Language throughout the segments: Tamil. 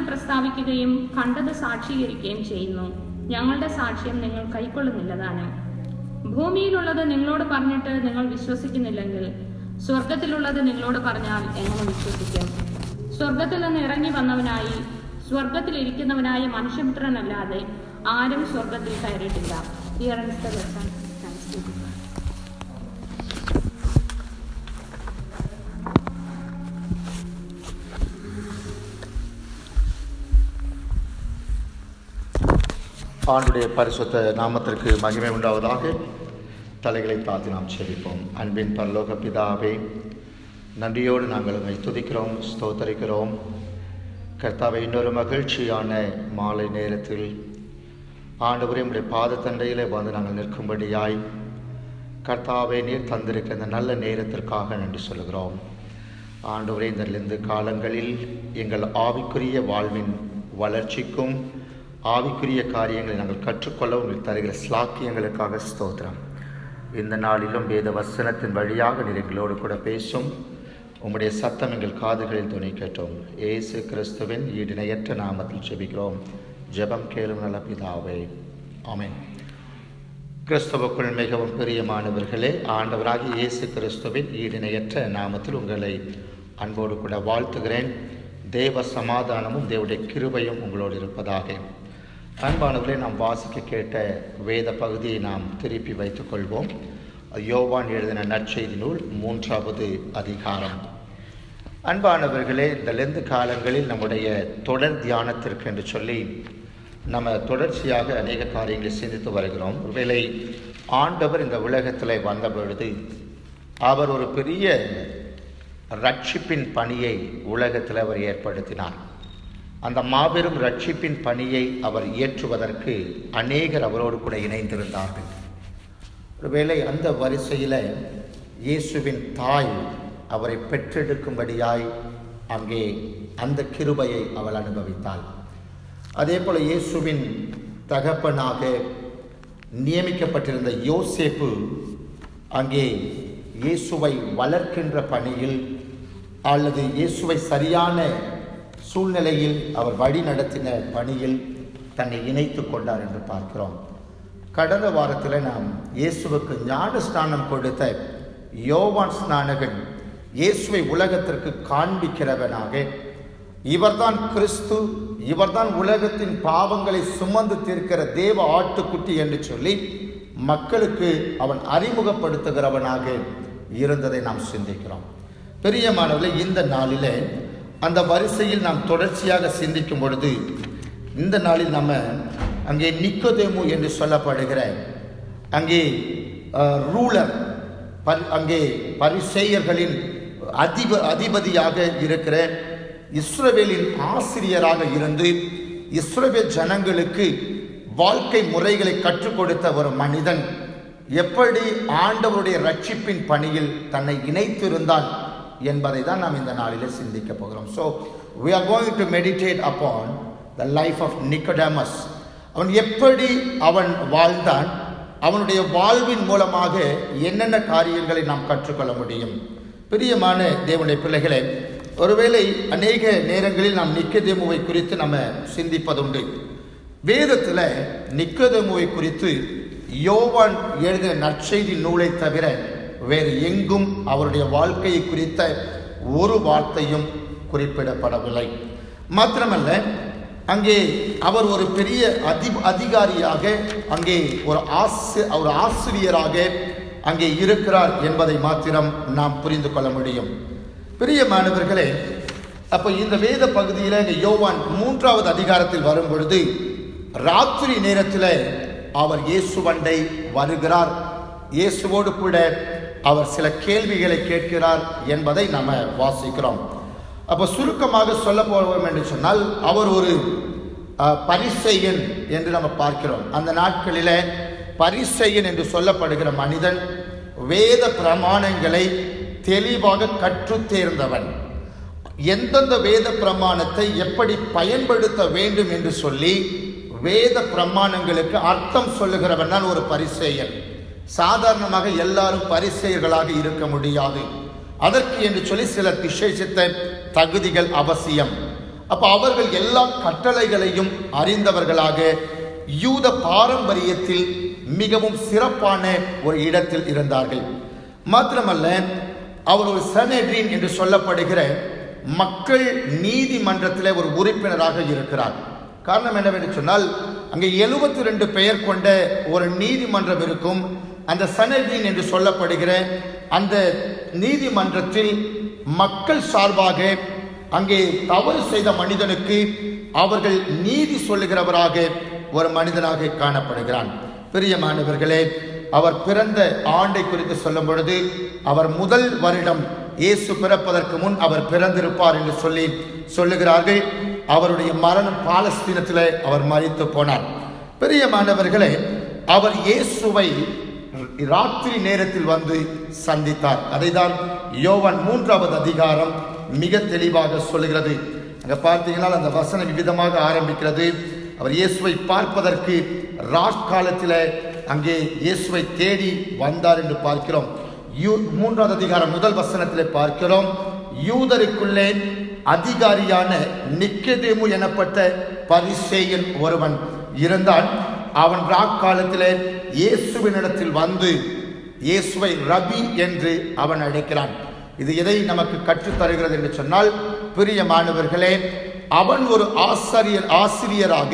പ്രസ്താവിക്കുകയും കണ്ടത് സാക്ഷീകരിക്കുകയും ചെയ്യുന്നു ഞങ്ങളുടെ സാക്ഷ്യം നിങ്ങൾ കൈക്കൊള്ളുന്നില്ല താനും ഭൂമിയിലുള്ളത് നിങ്ങളോട് പറഞ്ഞിട്ട് നിങ്ങൾ വിശ്വസിക്കുന്നില്ലെങ്കിൽ സ്വർഗത്തിലുള്ളത് നിങ്ങളോട് പറഞ്ഞാൽ എങ്ങനെ വിശ്വസിക്കും സ്വർഗത്തിൽ നിന്ന് ഇറങ്ങി വന്നവനായി സ്വർഗത്തിൽ ഇരിക്കുന്നവനായ മനുഷ്യപുത്രനല്ലാതെ ആരും സ്വർഗത്തിൽ കയറിയിട്ടില്ല Here ends the lesson. Thanks be to God. ஆண்டுடைய பரிசுத்த நாமத்திற்கு மகிமை உண்டாவதாக தலைகளை தாழ்த்தி நாம் செபிப்போம் அன்பின் பரலோக பிதாவே நன்றியோடு நாங்கள் உங்களை துதிக்கிறோம் ஸ்தோத்தரிக்கிறோம் கர்த்தாவை இன்னொரு மகிழ்ச்சியான மாலை நேரத்தில் ஆண்டவரே உடைய பாதத்தண்டையிலே வந்து நாங்கள் நிற்கும்படியாய் கர்த்தாவே நீர் தந்திருக்கிற இந்த நல்ல நேரத்திற்காக நன்றி சொல்கிறோம் ஆண்டவரே இந்த இந்த காலங்களில் எங்கள் ஆவிக்குரிய வாழ்வின் வளர்ச்சிக்கும் ஆவிக்குரிய காரியங்களை நாங்கள் கற்றுக்கொள்ள உங்களுக்கு தருகிற ஸ்லாக்கியங்களுக்காக ஸ்தோத்திரம் இந்த நாளிலும் வேத வசனத்தின் வழியாக நீர் எங்களோடு கூட பேசும் உம்முடைய சத்தம் எங்கள் காதுகளில் துணிக்கட்டும் ஏசு கிறிஸ்துவின் ஈடிணையற்ற நாமத்தில் ஜெபிக்கிறோம் ஜெபம் கேளும் நல்ல பிதாவே ஆமென் கிறிஸ்துவுக்குள் மிகவும் பிரியமானவர்களே ஆண்டவராகிய இயேசு கிறிஸ்துவின் ஈடிணையற்ற நாமத்தில் உங்களை அன்போடு கூட வாழ்த்துகிறேன் தேவ சமாதானமும் தேவனுடைய கிருபையும் உங்களோடு இருப்பதாக அன்பானவர்களே நாம் வாசிக்க கேட்ட வேத பகுதியை நாம் திருப்பி வைத்துக் கொள்வோம் யோவான் எழுதின நற்செய்தி நூல் மூன்றாவது அதிகாரம் அன்பானவர்களே இந்த லெந்து காலங்களில் நம்முடைய தொடர் தியானத்திற்கு என்று சொல்லி நம்ம தொடர்ச்சியாக அநேக காரியங்களை சிந்தித்து வருகிறோம் ஒருவேளை ஆண்டவர் இந்த உலகத்தில் வந்த பொழுது அவர் ஒரு பெரிய ரட்சிப்பின் பணியை உலகத்தில் அவர் ஏற்படுத்தினார் அந்த மாபெரும் ரட்சிப்பின் பணியை அவர் இயற்றுவதற்கு அநேகர் அவரோடு கூட இணைந்திருந்தார்கள் ஒருவேளை அந்த வரிசையில் இயேசுவின் தாய் அவரை பெற்றெடுக்கும்படியாய் அங்கே அந்த கிருபையை அவள் அனுபவித்தாள் அதே போல இயேசுவின் தகப்பனாக நியமிக்கப்பட்டிருந்த யோசேப்பு அங்கே இயேசுவை வளர்க்கின்ற பணியில் அல்லது இயேசுவை சரியான சூழ்நிலையில் அவர் வழி நடத்தின பணியில் தன்னை இணைத்து கொண்டார் என்று பார்க்கிறோம் கடந்த வாரத்தில் நாம் இயேசுவுக்கு ஞான ஸ்நானம் கொடுத்த யோவான் ஸ்நானகன் இயேசுவை உலகத்திற்கு காண்பிக்கிறவனாக இவர்தான் கிறிஸ்து இவர்தான் உலகத்தின் பாவங்களை சுமந்து தீர்க்கிற தேவ ஆட்டுக்குட்டி என்று சொல்லி மக்களுக்கு அவன் அறிமுகப்படுத்துகிறவனாக இருந்ததை நாம் சிந்திக்கிறோம் பெரியமானவர்களே இந்த நாளிலே அந்த வரிசையில் நாம் தொடர்ச்சியாக சிந்திக்கும் பொழுது இந்த நாளில் நம்ம அங்கே நிக்கோதேமு என்று சொல்லப்படுகிற அங்கே ரூலர் அங்கே பரிசெயர்களின் அதிப அதிபதியாக இருக்கிற இஸ்ரவேலின் ஆசிரியராக இருந்து இஸ்ரவேல் ஜனங்களுக்கு வாழ்க்கை முறைகளை கற்றுக் கொடுத்த ஒரு மனிதன் எப்படி ஆண்டவருடைய ரட்சிப்பின் பணியில் தன்னை இணைத்திருந்தான் என்பதை தான் நாம் இந்த நாளில் சிந்திக்க போகிறோம் so we are going to meditate upon the life of Nicodemus அவன் எப்படி அவன் வாழ்ந்தான் அவனுடைய வாழ்வின் மூலமாக என்னென்ன காரியங்களை நாம் கற்றுக்கொள்ள முடியும் பிரியமான தேவனுடைய பிள்ளைகளே ஒருவேளை அநேக நேரங்களில் நாம் நிக்கதேமுவை குறித்து நம்ம சிந்திப்பதுண்டு வேதத்தில் நிக்கதேமுவை குறித்து யோவான் எழுதின நற்செய்தி நூலை தவிர வேறு எங்கும் அவருடைய வாழ்க்கையை குறித்த ஒரு வார்த்தையும் குறிப்பிடப்படவில்லை மாத்திரமல்ல அங்கே அவர் ஒரு பெரிய அதி அதிகாரியாக அங்கே ஒரு ஆசு ஒரு ஆசிரியராக அங்கே இருக்கிறார் என்பதை மாத்திரம் நாம் புரிந்து கொள்ள முடியும் பெரிய மாணவர்களே அப்போ இந்த வேத பகுதியில் இங்கே யோவான் மூன்றாவது அதிகாரத்தில் வரும் பொழுது ராத்திரி நேரத்தில் அவர் இயேசுவண்டை வருகிறார் இயேசுவோடு கூட அவர் சில கேள்விகளை கேட்கிறார் என்பதை நம்ம வாசிக்கிறோம் அப்போ சுருக்கமாக சொல்ல போவோம் என்று சொன்னால் அவர் ஒரு பரிசெயன் என்று நம்ம பார்க்கிறோம் அந்த நாட்களில் பரிசெயன் என்று சொல்லப்படுகிற மனிதன் வேத பிரமாணங்களை தெளிவாக கற்றுத் தேர்ந்தவன் எந்தெந்த வேத பிரமாணத்தை எப்படி பயன்படுத்த வேண்டும் என்று சொல்லி வேத பிரமாணங்களுக்கு அர்த்தம் சொல்லுகிறவன் தான் ஒரு பரிசெயன் சாதாரணமாக எல்லாரும் பரிசெயர்களாக இருக்க முடியாது அதற்கு என்று சொல்லி சில விசேஷித்த தகுதிகள் அவசியம் அப்ப அவர்கள் எல்லா கட்டளைகளையும் அறிந்தவர்களாக யூத பாரம்பரியத்தில் மிகவும் சிறப்பான ஒரு இடத்தில் இருந்தார்கள் மாத்திரமல்ல அவர் ஒரு சனெட்ரின் என்று சொல்லப்படுகிற மக்கள் நீதிமன்றத்தில் ஒரு உறுப்பினராக இருக்கிறார் காரணம் என்னவென்று சொன்னால் அங்கே எழுபத்தி ரெண்டு பெயர் கொண்ட ஒரு நீதிமன்றம் இருக்கும் அந்த சனெட்ரின் என்று சொல்லப்படுகிற அந்த நீதிமன்றத்தில் மக்கள் சார்பாக அங்கே தவறு செய்த மனிதனுக்கு அவர்கள் நீதி சொல்லுகிறவராக ஒரு மனிதனாக காணப்படுகிறான் பிரியமானவர்களே அவர் பிறந்த ஆண்டை குறித்து சொல்லும் பொழுது அவர் முதல் வருடம் இயேசு பிறப்பதற்கு முன் அவர் பிறந்திருப்பார் என்று சொல்லி சொல்லுகிறார்கள் அவருடைய மரணம் பாலஸ்தீனத்தில் அவர் மறித்து போனார் பிரியமானவர்களே அவர் இயேசுவை ராத்திரி நேரத்தில் வந்து சந்தித்தார் அதைதான் யோவான் மூன்றாவது அதிகாரம் மிக தெளிவாக சொல்லுகிறது அங்க பார்த்தீங்கன்னா அந்த வசனம் விதமாக ஆரம்பிக்கிறது அவர் இயேசுவை பார்ப்பதற்கு ராட்காலத்தில் அங்கே இயேசுவை தேடி வந்தார் என்று பார்க்கிறோம் யூ மூன்றாவது அதிகாரம் முதல் வசனத்தில் பார்க்கிறோம் யூதருக்குள்ளே அதிகாரியான நிக்கதேமு எனப்பட்ட பரிசேயன் ஒருவன் இருந்தான் அவன் ராக்காலத்திலே இயேசுவினிடத்தில் வந்து இயேசுவை ரபி என்று அவன் அழைக்கிறான் இது எதை நமக்கு கற்றுத் தருகிறது என்று சொன்னால் பிரியமானவர்களே அவன் ஒரு ஆசிரியர் ஆசிரியராக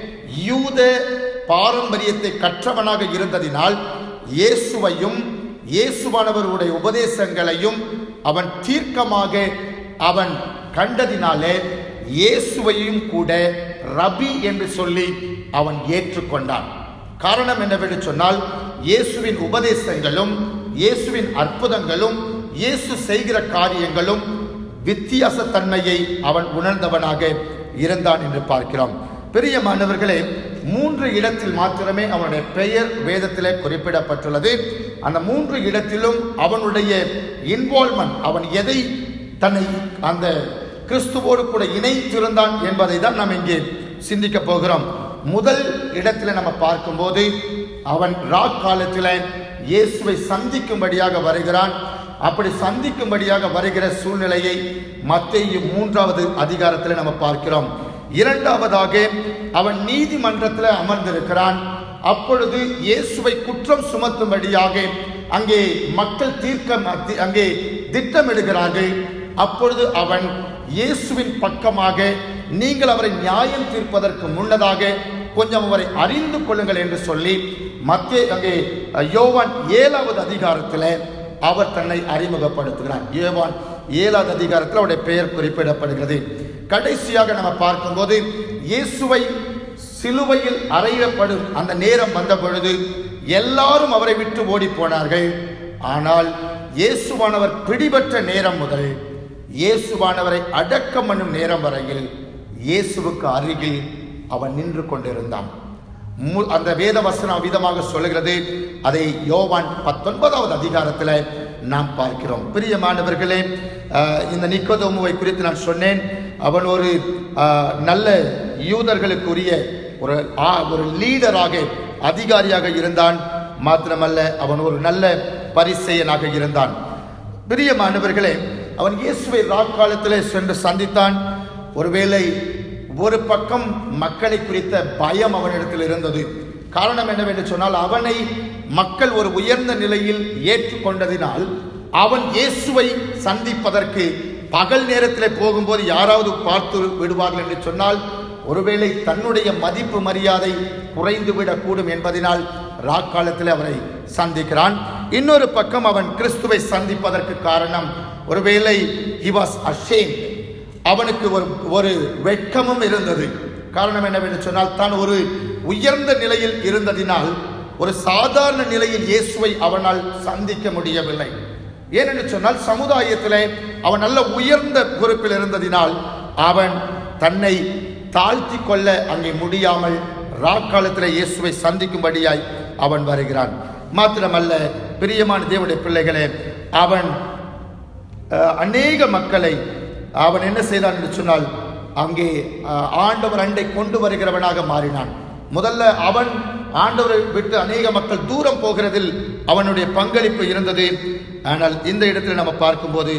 யூத பாரம்பரியத்தை கற்றவனாக இருந்ததினால் இயேசுவையும் இயேசுவானவருடைய உபதேசங்களையும் அவன் தீர்க்கமாக அவன் கண்டதினாலே இயேசுவையும் கூட ரபி என்று சொல்லி அவன் ஏற்றுக்கொண்டான் காரணம் என்னவென்று சொன்னால் இயேசுவின் உபதேசங்களும் இயேசுவின் அற்புதங்களும் இயேசு செய்கிற காரியங்களும் வித்தியாசத்தன்மையை அவன் உணர்ந்தவனாக இருந்தான் என்று பார்க்கிறோம் பெரிய மாணவர்களே மூன்று இடத்தில் மாத்திரமே அவனுடைய பெயர் வேதத்திலே குறிப்பிடப்பட்டுள்ளது அந்த மூன்று இடத்திலும் அவனுடைய இன்வால்மெண்ட் அவன் எதை தன்னை அந்த கிறிஸ்துவோடு கூட இணைத்திருந்தான் என்பதை தான் நாம் இங்கே சிந்திக்க போகிறோம் முதல் இடத்துல நம்ம பார்க்கும்போது அவன் ராக் காலத்தில் இயேசுவை சந்திக்கும்படியாக வருகிறான் அப்படி சந்திக்கும்படியாக வருகிற சூழ்நிலையை மத்திய மூன்றாவது அதிகாரத்தில் நம்ம பார்க்கிறோம் இரண்டாவதாக அவன் நீதிமன்றத்தில் அமர்ந்திருக்கிறான் அப்பொழுது இயேசுவை குற்றம் சுமத்தும்படியாக அங்கே மக்கள் தீர்க்க அங்கே திட்டமிடுகிறார்கள் அப்பொழுது அவன் இயேசுவின் பக்கமாக நீங்கள் அவரை நியாயம் தீர்ப்பதற்கு முன்னதாக கொஞ்சம் அவரை அறிந்து கொள்ளுங்கள் என்று சொல்லி மத்திய அங்கே யோவான் ஏழாவது அதிகாரத்தில் அவர் தன்னை அறிமுகப்படுத்துகிறார் யோவான் ஏழாவது அதிகாரத்தில் அவருடைய பெயர் குறிப்பிடப்படுகிறது கடைசியாக நம்ம பார்க்கும்போது இயேசுவை சிலுவையில் அறையப்படும் அந்த நேரம் வந்த பொழுது எல்லாரும் அவரை விட்டு ஓடி போனார்கள் ஆனால் இயேசுவானவர் பிடிபட்ட நேரம் முதல் இயேசுவானவரை அடக்கம் பண்ணும் நேரம் வரையில் இயேசுவுக்கு அருகில் அவன் நின்று கொண்டிருந்தான் மு- அந்த வேத வசனம் விதமாக சொல்லுகிறது அதை யோவான் பத்தொன்பதாவது அதிகாரத்தில் நாம் பார்க்கிறோம் பிரியமானவர்களே அஹ், இந்த நிக்கோதோமுவை குறித்து நான் சொன்னேன் அவன் ஒரு அஹ், நல்ல யூதர்களுக்குரிய ஒரு ஆ- ஒரு லீடராக அதிகாரியாக இருந்தான் மாத்திரமல்ல அவன் ஒரு நல்ல பரிசெயனாக இருந்தான் பிரியமானவர்களே அவன் இயேசுவை ராக்காலத்திலே சென்று சந்தித்தான் ஒருவேளை ஒரு பக்கம் மக்களை குறித்த பயம் அவனிடத்தில் இருந்தது காரணம் என்னவென்று சொன்னால் அவனை மக்கள் ஒரு உயர்ந்த நிலையில் ஏற்றுக்கொண்டதினால் அவன் இயேசுவை சந்திப்பதற்கு பகல் நேரத்தில் போகும்போது யாராவது பார்த்து விடுவார்கள் என்று சொன்னால் ஒருவேளை தன்னுடைய மதிப்பு மரியாதை குறைந்து விடக்கூடும் என்பதனால் ராக்காலத்தில் அவரை சந்திக்கிறான் இன்னொரு பக்கம் அவன் கிறிஸ்துவை சந்திப்பதற்கு காரணம் ஒருவேளை he was ashamed அவனுக்கு ஒரு ஒரு வெட்கமும் இருந்தது காரணம் என்னவென்று சொன்னால் தான் ஒரு உயர்ந்த நிலையில் இருந்ததினால் ஒரு சாதாரண நிலையில் இயேசுவை அவனால் சந்திக்க முடியவில்லை ஏனென்று சொன்னால் சமுதாயத்திலே அவன் நல்ல உயர்ந்த பொறுப்பில் இருந்ததினால் அவன் தன்னை தாழ்த்தி கொள்ள அங்கே முடியாமல் ராக்காலத்தில் இயேசுவை சந்திக்கும்படியாய் அவன் வருகிறான் மாத்திரமல்ல பிரியமான தேவனுடைய பிள்ளைகளே அவன் அஹ், அநேக மக்களை அவன் என்ன செய்தான் என்று சொன்னால் அங்கே அஹ், ஆண்டவர் அண்டை கொண்டு வருகிறவனாக மாறினான் முதல்ல அவன் ஆண்டவரை விட்டு அநேக மக்கள் தூரம் போகிறதில் அவனுடைய பங்களிப்பு இருந்தது ஆனால் இந்த இடத்தில் நம்ம பார்க்கும்போது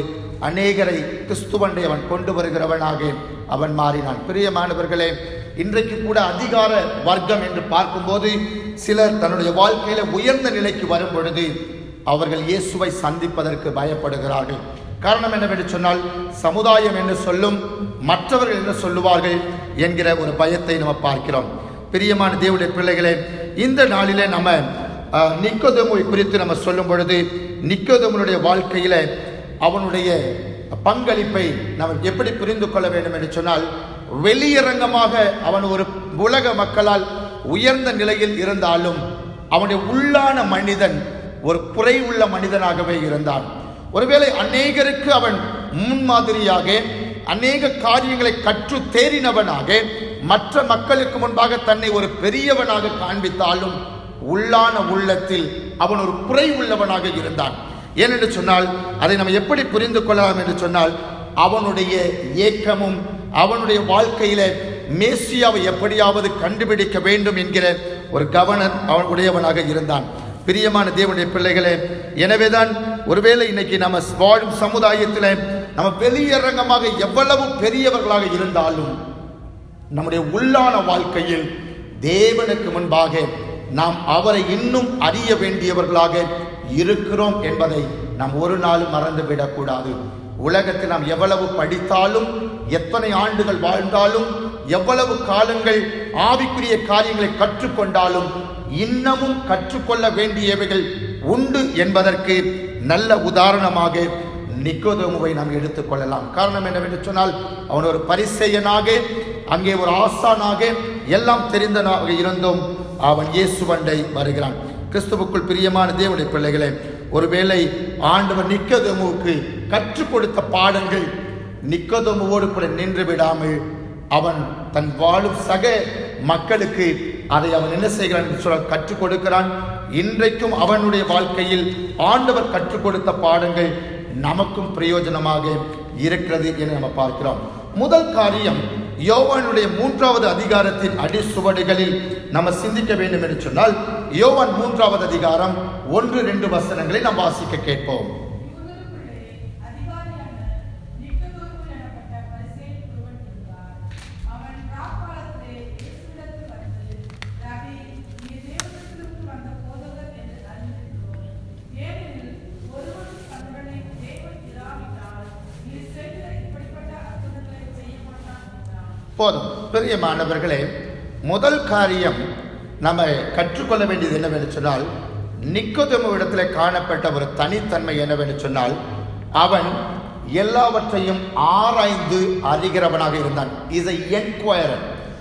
அநேகரை கிறிஸ்துவண்டை அவன் கொண்டு வருகிறவனாக அவன் மாறினான் பிரியமானவர்களே இன்றைக்கு கூட அதிகார வர்க்கம் என்று பார்க்கும்போது சிலர் தன்னுடைய வாழ்க்கையில உயர்ந்த நிலைக்கு வரும் பொழுது அவர்கள் இயேசுவை சந்திப்பதற்கு பயப்படுகிறார்கள் காரணம் என்னவென்று சொன்னால் சமுதாயம் என்று சொல்லும் மற்றவர்கள் என்ன சொல்லுவார்கள் என்கிற ஒரு பயத்தை நம்ம பார்க்கிறோம் பிரியமான தேவனுடைய பிள்ளைகளே இந்த நாளிலே நம்ம அஹ், நிக்கோதேமுவை குறித்து நம்ம சொல்லும் பொழுது நிக்கோதேமுனுடைய வாழ்க்கையில அவனுடைய பங்களிப்பை நாம் எப்படி புரிந்து கொள்ள வேண்டும் என்று சொன்னால் வெளியரங்கமாக அவன் ஒரு உலக மக்களால் உயர்ந்த நிலையில் இருந்தாலும் அவனுடைய உள்ளான மனிதன் ஒரு குறைவுள்ள மனிதனாகவே இருந்தான் ஒருவேளை அநேகருக்கு அவன் முன்மாதிரியாக அநேக காரியங்களை கற்று தேறினவனாக மற்ற மக்களுக்கு முன்பாக தன்னை ஒரு பெரியவனாக காண்பித்தாலும் உள்ளான உள்ளத்தில் அவன் ஒரு குறை உள்ளவனாக இருந்தான் ஏனென்று சொன்னால் அதை நம்ம எப்படி புரிந்து கொள்ளலாம் என்று சொன்னால் அவனுடைய ஏக்கமும் அவனுடைய வாழ்க்கையில மேசியாவை எப்படியாவது கண்டுபிடிக்க வேண்டும் என்கிற ஒரு கவனம் அவன் உடையவனாக இருந்தான் பிரியமான தேவனுடைய பிள்ளைகளே எனவேதான் ஒருவேளை இன்னைக்கு நம்ம வாழும் சமுதாயத்தில் நம்ம வெளியரங்கமாக எவ்வளவு பெரியவர்களாக இருந்தாலும் நம்முடைய உள்ளான வாழ்க்கையில் தேவனுக்கு முன்பாக நாம் அவரை இன்னும் அறிய வேண்டியவர்களாக இருக்கிறோம் என்பதை நாம் ஒரு நாளும் மறந்துவிடக் கூடாது உலகத்தில் நாம் எவ்வளவு படித்தாலும் எத்தனை ஆண்டுகள் வாழ்ந்தாலும் எவ்வளவு காலங்கள் ஆவிக்குரிய காரியங்களை கற்றுக்கொண்டாலும் இன்னமும் கற்றுக்கொள்ள வேண்டியவைகள் உண்டு என்பதற்கு நல்ல உதாரணமாக நிக்கோதேமுவை நாம் எடுத்துக்கொள்ளலாம் காரணம் என்னவென்று சொன்னால் அவன் ஒரு பரிசெயனாக அங்கே ஒரு ஆசானாக எல்லாம் தெரிந்தனாக இருந்தும் அவன் இயேசுவண்டை வருகிறான் கிறிஸ்துவுக்குள் பிரியமான தேவனுடைய பிள்ளைகளே ஒருவேளை ஆண்டவர் நிக்கோதேமுவுக்கு கற்றுக் கொடுத்த பாடங்கள் நிக்கோதேமுவோடு கூட நின்று விடாமல் அவன் தன் வாழும் சக மக்களுக்கு அதை அவன் என்ன செய்கிறான் என்று சொல்ல கற்றுக் கொடுக்கிறான் இன்றைக்கும் அவனுடைய வாழ்க்கையில் ஆண்டவர் கற்றுக் கொடுத்த பாடங்கள் நமக்கும் பிரயோஜனமாக இருக்கிறது என நம்ம பார்க்கிறோம் முதல் காரியம் யோவானுடைய மூன்றாவது அதிகாரத்தின் அடிசுவடுகளில் நம்ம சிந்திக்க வேண்டும் என்று சொன்னால் யோவான் மூன்றாவது அதிகாரம் ஒன்று ரெண்டு வசனங்களை நாம் வாசிக்க கேட்போம் யூதருக்குள்ளே அதிகாரியான நிக்கதோரு எனப்பட்ட பரிசேயன் ஒருவன் இருந்தார். அவன் ராக்காலத்திலே இயேசுவிடத்தில் வந்து, ரபி, நீர் தேவனிடத்திலிருந்து வந்த போதகர் என்று அறிந்திருக்கிறோம். ஏனெனில் ஒருவனும் தங்களை தேவன் இராவிட்டால், நீர் செய்கிற இப்படிப்பட்ட அற்புதங்களை செய்ய மாட்டான் என்றான். போதும் பிரியமானவர்களே முதல் காரியம் நம்ம கற்றுக்கொள்ள வேண்டியது என்னவென்று சொன்னால் நிக்கோதேமு இடத்துல காணப்பட்ட ஒரு தனித்தன்மை என்னவென்று சொன்னால் அவன் எல்லாவற்றையும் ஆராய்ந்து அறிகிறவனாக இருந்தான் இஸ் a என்கொயரர்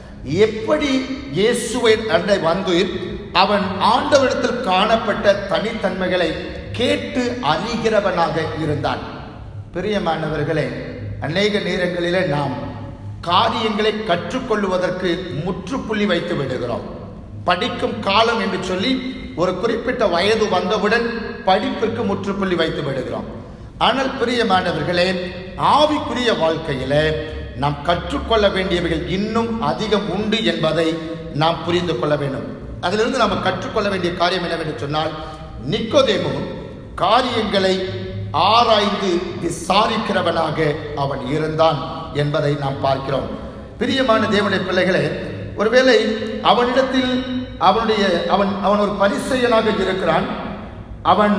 எப்படி இயேசுவை அண்டை வந்து அவன் ஆண்டவரிடத்தில் காணப்பட்ட தனித்தன்மைகளை கேட்டு அறிகிறவனாக இருந்தான் பிரியமானவர்களே அநேக நேரங்களிலே நாம் காரியங்களை கற்றுக்கொள்வதற்கு முற்றுப்புள்ளி வைத்து விடுகிறோம் படிக்கும் காலம் என்று சொல்லி ஒரு குறிப்பிட்ட வயது வந்தவுடன் படிப்பிற்கு முற்றுப்புள்ளி வைத்து விடுகிறோம் ஆனால் பிரியமானவர்களே ஆவிக்குரிய வாழ்க்கையில நாம் கற்றுக்கொள்ள வேண்டியவைகள் இன்னும் அதிகம் உண்டு என்பதை நாம் புரிந்து கொள்ள வேண்டும் அதிலிருந்து நாம் கற்றுக்கொள்ள வேண்டிய காரியம் என்னவென்று சொன்னால் நிக்கோதேமு காரியங்களை ஆராய்ந்து விசாரிக்கிறவனாக அவன் இருந்தான் என்பதை நாம் பார்க்கிறோம் பிரியமான தேவனுடைய பிள்ளைகளே ஒருவேளை அவனிடத்தில் அவனுடைய அவன் அவன் ஒரு பரிசெயனாக இருக்கிறான் அவன்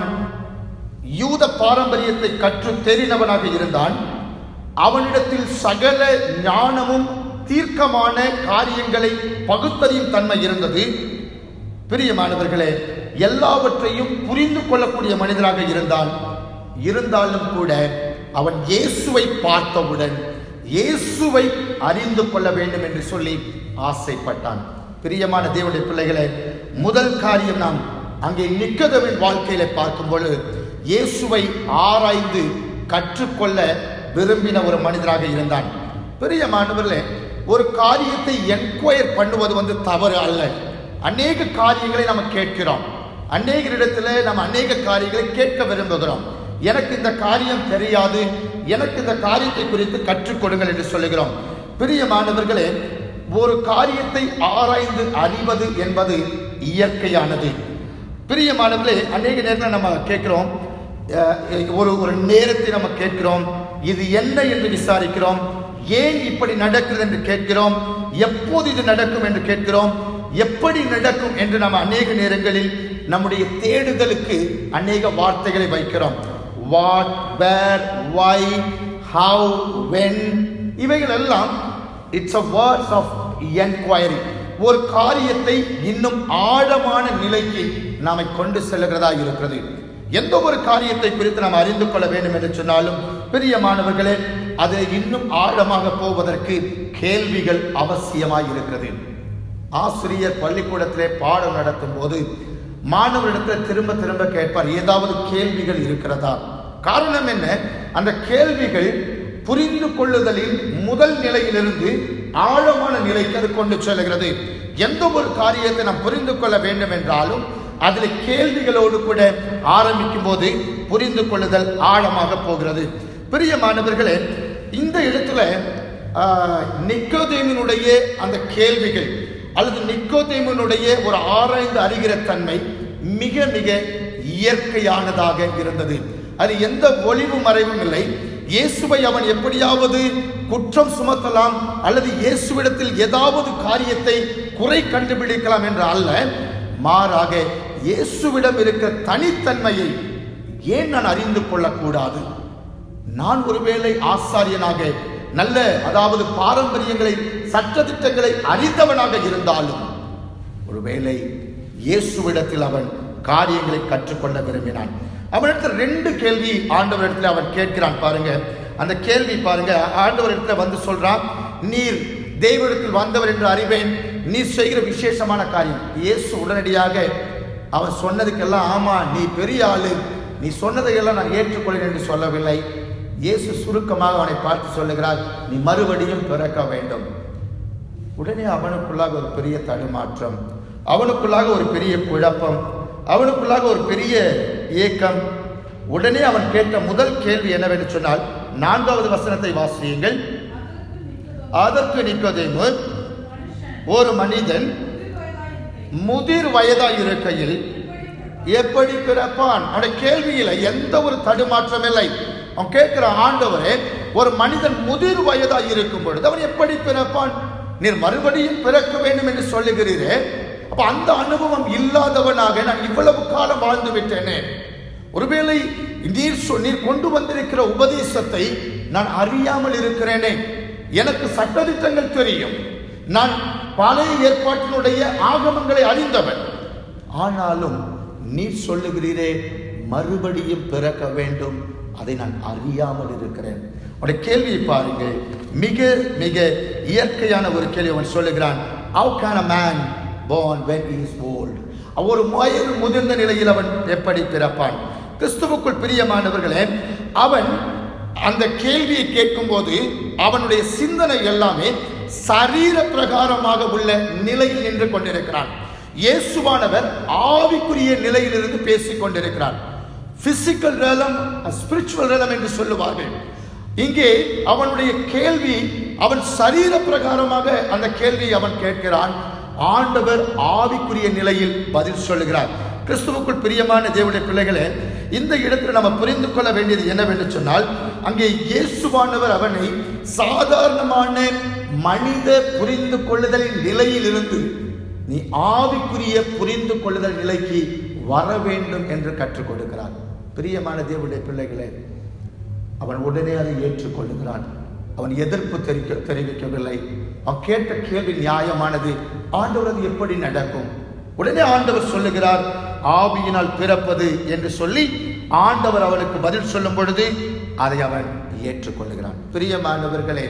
யூத பாரம்பரியத்தை கற்று தெரிந்தவனாக இருந்தான் அவனிடத்தில் சகல ஞானமும் தீர்க்கமான காரியங்களை பகுத்தறியும் தன்மை இருந்தது பிரியமானவர்களே எல்லாவற்றையும் புரிந்து கொள்ளக்கூடிய மனிதனாக இருந்தான் இருந்தாலும் கூட அவன் இயேசுவை பார்த்தவுடன் இயேசுவை அறிந்து கொள்ள வேண்டும் என்று சொல்லி ஆசைப்பட்டான் பிரியமான தேவனுடைய பிள்ளைகளே முதல் காரியம் நாம் அங்கே நிக்கதவின் வாழ்க்கையில பார்க்கும் பொழுது இயேசுவை ஆராய்ந்து கற்றுக்கொள்ள விரும்பின ஒரு மனிதராக இருந்தான் பிரியமானவர்களே ஒரு காரியத்தை என்கொயர் பண்ணுவது வந்து தவறு அல்ல அநேக காரியங்களை நம்ம கேட்கிறோம் அநேகரிடத்துல நம்ம அநேக காரியங்களை கேட்க விரும்புகிறோம் எனக்கு இந்த காரியம் தெரியாது எனக்கு இந்த காரியத்தை குறித்து கற்றுக் கொடுங்கள் என்று சொல்லுகிறோம் பிரியமானவர்களே ஒரு காரியத்தை ஆராய்ந்து அறிவது என்பது இயற்கையானது பிரியமானவர்களே அநேக நேரத்தில் நம்ம கேட்கிறோம் அஹ், ஒரு ஒரு நேரத்தை நம்ம கேட்கிறோம் இது என்ன என்று விசாரிக்கிறோம் ஏன் இப்படி நடக்கிறது என்று கேட்கிறோம் எப்போது இது நடக்கும் என்று கேட்கிறோம் எப்படி நடக்கும் என்று நம்ம அநேக நேரங்களில் நம்முடைய தேடுதலுக்கு அநேக வார்த்தைகளை வைக்கிறோம் what where why how when இவைகள் எல்லாம் it's a words of enquiry ஒரு காரியத்தை இன்னும் ஆழமான நிலைக்கு நாம கொண்டு செல்லுகிறதா இருக்கிறது எந்த ஒரு காரியத்தை குறித்து நாம் அறிந்து கொள்ள வேண்டும் என்று சொன்னாலும் பிரியமானவர்களே அதை இன்னும் ஆழமாக போவதற்கு கேள்விகள் அவசியமாய் இருக்கிறது ஆசிரியர் பள்ளிக்கூடத்திலே பாடம் நடத்தும் போது மாணவரிடத்தில் திரும்ப திரும்ப கேட்பார் ஏதாவது கேள்விகள் இருக்கிறதா காரணம் என்ன அந்த கேள்விகள் புரிந்து கொள்ளுதலின் முதல் நிலையிலிருந்து ஆழமான நிலைக்கு அது கொண்டு செல்கிறது எந்த ஒரு காரியத்தை நாம் புரிந்து கொள்ள வேண்டும் என்றாலும் அதில் கேள்விகளோடு கூட ஆரம்பிக்கும் போது புரிந்து கொள்ளுதல் ஆழமாக போகிறது பிரியமானவர்களே இந்த இடத்துல ஆஹ், நிக்கோதேமினுடைய அந்த கேள்விகள் அல்லது நிக்கோதேமினுடைய ஒரு ஆராய்ந்து அறிகிற தன்மை மிக மிக இயற்கையானதாக இருந்தது அது எந்த ஒளிவு மறைவும் இல்லை இயேசுவை அவன் எப்படியாவது குற்றம் சுமத்தலாம் அல்லது இயேசுவிடத்தில் ஏதாவது காரியத்தை குறை கண்டுபிடிக்கலாம் என்று அல்ல மாறாக இயேசுவிடம் இருக்கிற தனித்தன்மையை ஏன் நான் அறிந்து கொள்ளக்கூடாது நான் ஒருவேளை ஆசாரியனாக நல்ல அதாவது பாரம்பரியங்களை சட்டதிட்டங்களை அறிந்தவனாக இருந்தாலும் ஒருவேளை இயேசுவிடத்தில் அவன் காரியங்களை கற்றுக்கொள்ள விரும்பினான் அவனிடத்தில் ரெண்டு கேள்வி ஆண்டவரிடத்தில் அவன் கேட்கிறான் பாருங்க அந்த கேள்வி பாருங்க ஆண்டவரிடத்தில் வந்து சொல்றான் நீர் தெய்வத்தில் வந்தவர் என்று அறிவேன் நீ செய்கிற விசேஷமான காரியம் இயேசு உடனடியாக அவன் சொன்னதுக்கெல்லாம் ஆமா நீ பெரிய ஆளு நீ சொன்னதையெல்லாம் நான் ஏற்றுக்கொள்கிறேன் என்று சொல்லவில்லை இயேசு சுருக்கமாக அவனை பார்த்து சொல்லுகிறார் நீ மறுபடியும் பிறக்க வேண்டும் உடனே அவனுக்குள்ளாக ஒரு பெரிய தடுமாற்றம் அவனுக்குள்ளாக ஒரு பெரிய குழப்பம் அவனுக்குள்ளாக ஒரு பெரிய ஏக்கம் உடனே அவன் கேட்ட முதல் கேள்வி என்னவென்று சொன்னால் நான்காவது வசனத்தை வாசியுங்கள் அதற்கு நிக்கோதேமு ஒரு மனிதன் முதிர் வயதாய் இருக்கையில் எப்படி பிறப்பான் அவனுடைய கேள்வியில எந்த ஒரு தடுமாற்றம் இல்லை அவன் கேட்கிற ஆண்டவரே ஒரு மனிதன் முதிர் வயதாய் இருக்கும் பொழுது அவன் எப்படி பிறப்பான் நீர் மறுபடியும் பிறக்க வேண்டும் என்று சொல்லுகிறீரே அப்ப அந்த அனுபவம் இல்லாதவனாக நான் இவ்வளவு காலம் வாழ்ந்து விட்டேனே ஒருவேளை நீர் சொ- நீர் கொண்டு வந்திருக்கிற உபதேசத்தை நான் அறியாமல் இருக்கிறேனே எனக்கு சட்டதிட்டங்கள் தெரியும் நான் பழைய ஏற்பாட்டினுடைய ஆகமங்களை அறிந்தவன் ஆனாலும் நீர் சொல்லுகிறீரே மறுபடியும் பிறக்க வேண்டும் அதை நான் அறியாமல் இருக்கிறேன் அவனுடைய கேள்வியை பாருங்கள் மிக மிக இயற்கையான ஒரு கேள்வி அவன் சொல்லுகிறான் how can a man born when he is old ஒரு வயது முதிர்ந்த நிலையில் அவன் எப்படி பிறப்பான் கிறிஸ்துவுக்குள் பிரியமானவர்களே அவன் அந்த கேள்வியை கேட்கும்போது அவனுடைய சிந்தனை எல்லாமே சரீர பிரகாரமாக உள்ள நிலையில் நின்று கொண்டிருக்கிறான் இயேசுவானவர் ஆவிக்குரிய நிலையிலிருந்து பேசிக் கொண்டிருக்கிறார் பிசிக்கல் ரேலம் ஸ்பிரிச்சுவல் ரேலம் என்று சொல்லுவார்கள் இங்கே அவனுடைய கேள்வி அவன் சரீர பிரகாரமாக அந்த கேள்வியை அவன் கேட்கிறான் ஆண்டவர் ஆவிக்குரிய நிலையில் பதில் சொல்லுகிறார் கிறிஸ்துவுக்குள் பிரியமான தேவனுடைய பிள்ளைகளே இந்த இடத்தில் நம்ம புரிந்து கொள்ள வேண்டியது என்னவென்று சொன்னால் அங்கே இயேசுவானவர் அவனை சாதாரணமான மனித புரிந்து கொள்ளுதலின் நிலையில் இருந்து நீ ஆவிக்குரிய புரிந்து கொள்ளுதல் நிலைக்கு வர வேண்டும் என்று கற்றுக் கொடுக்கிறார் பிரியமான தேவனுடைய பிள்ளைகளே அவன் உடனே அதை ஏற்றுக்கொள்ளுகிறான் அவன் எதிர்ப்பு தெரிவிக்க தெரிவிக்கவில்லை அவன் கேட்ட கேள்வி நியாயமானது ஆண்டவர் அது எப்படி நடக்கும் உடனே ஆண்டவர் சொல்லுகிறார் ஆவியினால் பிறப்பது என்று சொல்லி ஆண்டவர் அவனுக்கு பதில் சொல்லும் பொழுது அதை அவன் ஏற்றுக்கொள்ளுகிறான் பிரியமானவர்களே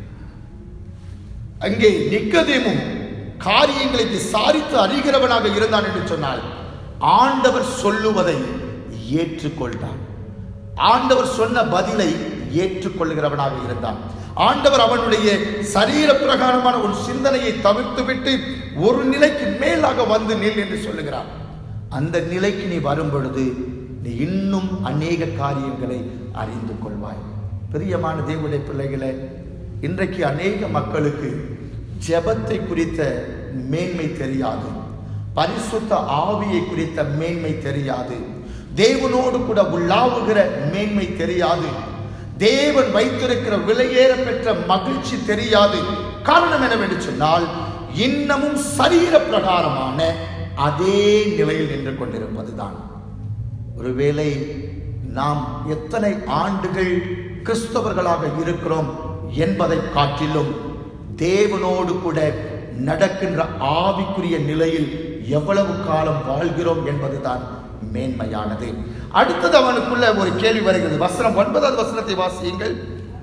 அங்கே நிக்கதேமும் காரியங்களை விசாரித்து அறிகிறவனாக இருந்தான் என்று சொன்னால் ஆண்டவர் சொல்லுவதை ஏற்றுக்கொண்டான் ஆண்டவர் சொன்ன பதிலை ஏற்றுக்கொள்கிறவனாக இருந்தான் ஆண்டவர் அவனுடைய சரீர பிரகாரமான ஒரு சிந்தனையை தவிர்த்து விட்டு ஒரு நிலைக்கு மேலாக வந்து நில் என்று சொல்லுகிறார் அந்த நிலைக்கு நீ வரும் பொழுது நீ இன்னும் அநேக காரியங்களை அறிந்து கொள்வாய் பிரியமான தேவனுடைய பிள்ளைகளே இன்றைக்கு அநேக மக்களுக்கு ஜெபத்தை குறித்த மேன்மை தெரியாது பரிசுத்த ஆவியை குறித்த மேன்மை தெரியாது தேவனோடு கூட உள்ளாவுகிற மேன்மை தெரியாது தேவன் வைத்திருக்கிற விலையேற பெற்ற மகிழ்ச்சி தெரியாது காரணம் என்னவென்று சொன்னால் இன்னமும் சரீர பிரகாரமான அதே நிலையில் நின்று கொண்டிருப்பதுதான் ஒருவேளை நாம் எத்தனை ஆண்டுகள் கிறிஸ்தவர்களாக இருக்கிறோம் என்பதை காட்டிலும் தேவனோடு கூட நடக்கின்ற ஆவிக்குரிய நிலையில் எவ்வளவு காலம் வாழ்கிறோம் என்பதுதான் மேன்மையானது அடுத்தது அவனுக்குள்ள ஒரு கேள்வி வருகிறது வசனம் ஒன்பதாவது வசனத்தை வாசியுங்கள்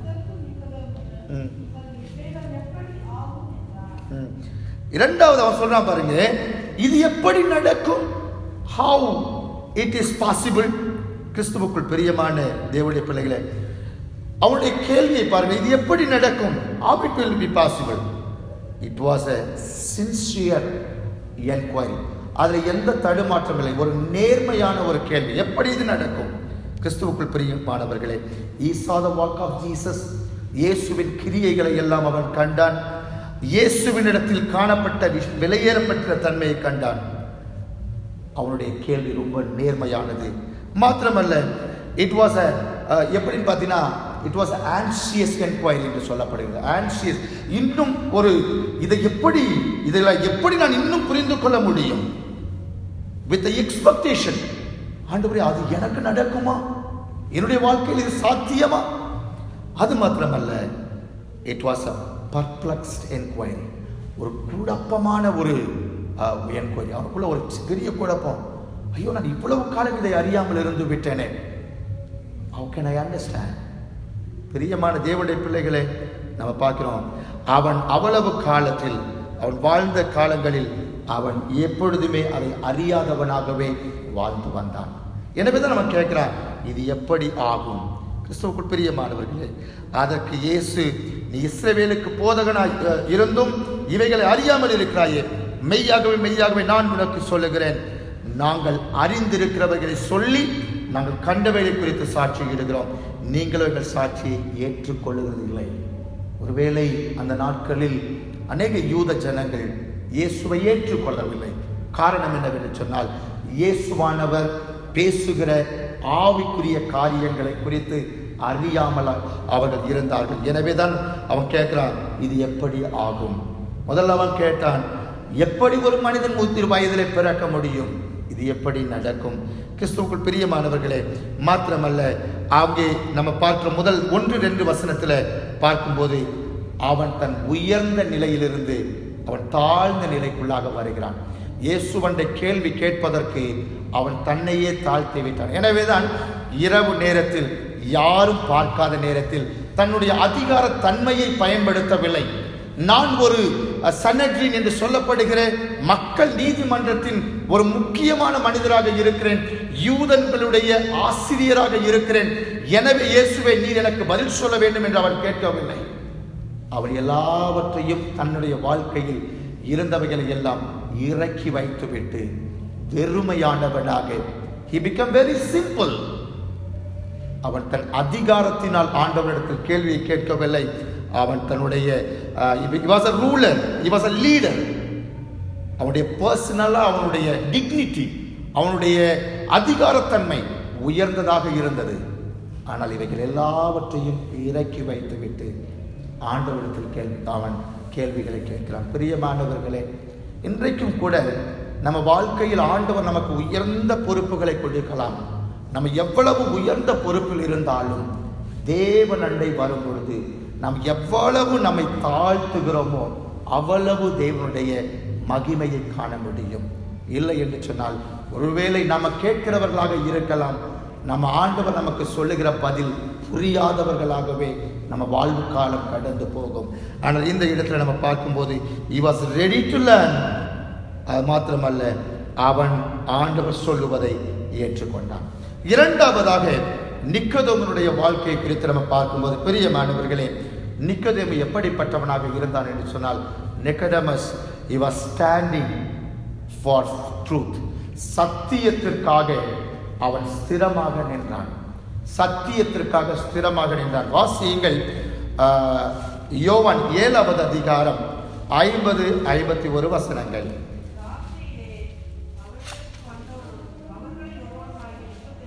ம். இவைகள் எப்படி ஆகும் என்றார் ம். இரண்டாவது அவன் சொல்றான் பாருங்க இது எப்படி நடக்கும் ஹவு இட் இஸ் பாசிபிள் கிறிஸ்துவுக்குள் பிரியமான தேவனுடைய பிள்ளைகளே அவனுடைய கேள்வியை பாருங்க இது எப்படி நடக்கும் how it will be possible it was a sincere enquiry அதில் எந்த தடுமாற்றம் இல்லை ஒரு நேர்மையான ஒரு கேள்வி எப்படி இது நடக்கும் கிறிஸ்துவுக்குள் பிரியமானவர்களே ஈசா த வாக் ஆஃப் ஜீசஸ் இயேசுவின் கிரியைகளை எல்லாம் அவன் கண்டான் இயேசுவினிடத்தில் காணப்பட்ட விஷ்- விலையேறப்பட்ட தன்மையை கண்டான் அவனுடைய கேள்வி ரொம்ப நேர்மையானது மாத்திரமல்ல இட் வாஸ் அ எப்படின்னு பார்த்தீங்கன்னா இட் வாஸ் ஆன்சியஸ் என்கொயரி என்று சொல்லப்படுகிறது ஆன்சியஸ் இன்னும் ஒரு இதை எப்படி இதெல்லாம் எப்படி நான் இன்னும் புரிந்து கொள்ள முடியும் வித் எக்ஸ்பெக்டேஷன் ஆண்டவரே அது எனக்கு நடக்குமா என்னுடைய வாழ்க்கையில் இது சாத்தியமா அது மாத்திரமல்ல it was a perplexed enquiry ஒரு குழப்பமான ஒரு என்கொயரி அவனுக்குள்ள ஒரு பெரிய குழப்பம் ஐயோ நான் இவ்வளவு காலம் இதை அறியாமல் இருந்து விட்டேனே ஹவு கேன் ஐ அண்டர்ஸ்டாண்ட் பிரியமான தேவனுடைய பிள்ளைகளே நம்ம பார்க்கிறோம் அவன் அவ்வளவு காலத்தில் அவன் வாழ்ந்த காலங்களில் அவன் எப்பொழுதுமே அதை அறியாதவனாகவே வாழ்ந்து வந்தான் எனவே தான் நம்ம கேட்கிறான் இது எப்படி ஆகும் கிறிஸ்துவுக்குள் பிரியமானவர்களே அதற்கு இயேசு நீ இஸ்ரவேலுக்கு போதகனாய் அஹ், இருந்தும் இவைகளை அறியாமல் இருக்கிறாயே மெய்யாகவே மெய்யாகவே நான் உனக்கு சொல்லுகிறேன் நாங்கள் அறிந்திருக்கிறவர்களை சொல்லி நாங்கள் கண்டவைகளை குறித்து சாட்சியிடுகிறோம் நீங்களும் எங்கள் சாட்சியை ஏற்றுக்கொள்ளுகிறது இல்லை ஒருவேளை அந்த நாட்களில் அநேக யூத ஜனங்கள் இயேசுவை ஏற்றுக்கொள்ளவில்லை காரணம் என்னவென்று சொன்னால் இயேசுவானவர் பேசுகிற ஆவிக்குரிய காரியங்களை குறித்து அறியாமல் அவர்கள் இருந்தார்கள் எனவேதான் அவன் கேட்கிறான் இது எப்படி ஆகும் முதல்ல அவன் கேட்டான் எப்படி ஒரு மனிதன் நூத்தி வயதிலே பிறக்க முடியும் இது எப்படி நடக்கும் கிறிஸ்துவுக்குள் பிரியமானவர்களே மாத்திரமல்ல அங்கே நம்ம பார்க்கிற முதல் ஒன்று ரெண்டு வசனத்துல பார்க்கும்போது அவன் தன் உயர்ந்த நிலையிலிருந்து அவன் தாழ்ந்த நிலைக்குள்ளாக வருகிறான் இயேசுவண்டை கேள்வி கேட்பதற்கு அவன் தன்னையே தாழ்த்தி விட்டான் எனவேதான் இரவு நேரத்தில் யாரும் பார்க்காத நேரத்தில் தன்னுடைய அதிகார தன்மையை பயன்படுத்தவில்லை நான் ஒரு சனட்ரின் என்று சொல்லப்படுகிற மக்கள் நீதிமன்றத்தின் ஒரு முக்கியமான மனிதராக இருக்கிறேன் யூதன்களுடைய ஆசிரியராக இருக்கிறேன் எனவே இயேசுவை நீர் எனக்கு பதில் சொல்ல வேண்டும் என்று அவன் கேட்கவில்லை அவன் எல்லாவற்றையும் தன்னுடைய வாழ்க்கையில் இருந்தவைகளை எல்லாம் இறக்கி வைத்துவிட்டு வெறுமையானவனாக he became very simple அவன் தன் அதிகாரத்தினால் ஆண்டவனிடத்தில் கேள்வியை கேட்கவில்லை அவன் தன்னுடைய was a ruler was a leader அவனுடைய பர்சனலாக அவனுடைய டிக்னிட்டி அவனுடைய அதிகாரத்தன்மை உயர்ந்ததாக இருந்தது ஆனால் இவைகள் எல்லாவற்றையும் இறக்கி வைத்துவிட்டு ஆண்டவரிடத்தில் கேள்வி அவன் கேள்விகளை கேட்கிறான் பிரியமானவர்களே இன்றைக்கும் கூட நம்ம வாழ்க்கையில் ஆண்டவர் நமக்கு உயர்ந்த பொறுப்புகளை கொடுக்கலாம் நம்ம எவ்வளவு உயர்ந்த பொறுப்பில் இருந்தாலும் தேவன் அண்டை வரும் பொழுது நாம் எவ்வளவு நம்மை தாழ்த்துகிறோமோ அவ்வளவு தேவனுடைய மகிமையை காண முடியும் இல்லை என்று சொன்னால் ஒருவேளை நாம கேட்கிறவர்களாக இருக்கலாம் நம்ம ஆண்டவர் நமக்கு சொல்லுகிற பதில் புரியாதவர்களாகவே நம்ம வாழ்வு காலம் கடந்து போகும் ஆனால் இந்த இடத்துல நம்ம பார்க்கும்போது he was ready to learn அது மாத்திரமல்ல அவன் ஆண்டவர் சொல்லுவதை ஏற்றுக்கொண்டான் இரண்டாவதாக நிக்கதோமனுடைய வாழ்க்கை குறித்து நம்ம பார்க்கும்போது பெரிய மாணவர்களே நிக்கதேமு எப்படிப்பட்டவனாக இருந்தான் என்று சொன்னால் Nicodemus he was standing for truth சத்தியத்திற்காக அவன் ஸ்திரமாக நின்றான் சத்தியத்திற்காக ஸ்திரமாக நின்றான் வாசியுங்கள் ஆஹ், யோவான் ஏழாவது அதிகாரம் ஐம்பது ஐம்பத்தி ஒரு வசனங்கள் ராத்திரியிலே அவர்களுக்கு வந்தவரும் அவர்களில் ஒருவராகிய நிக்கோதேமுவும்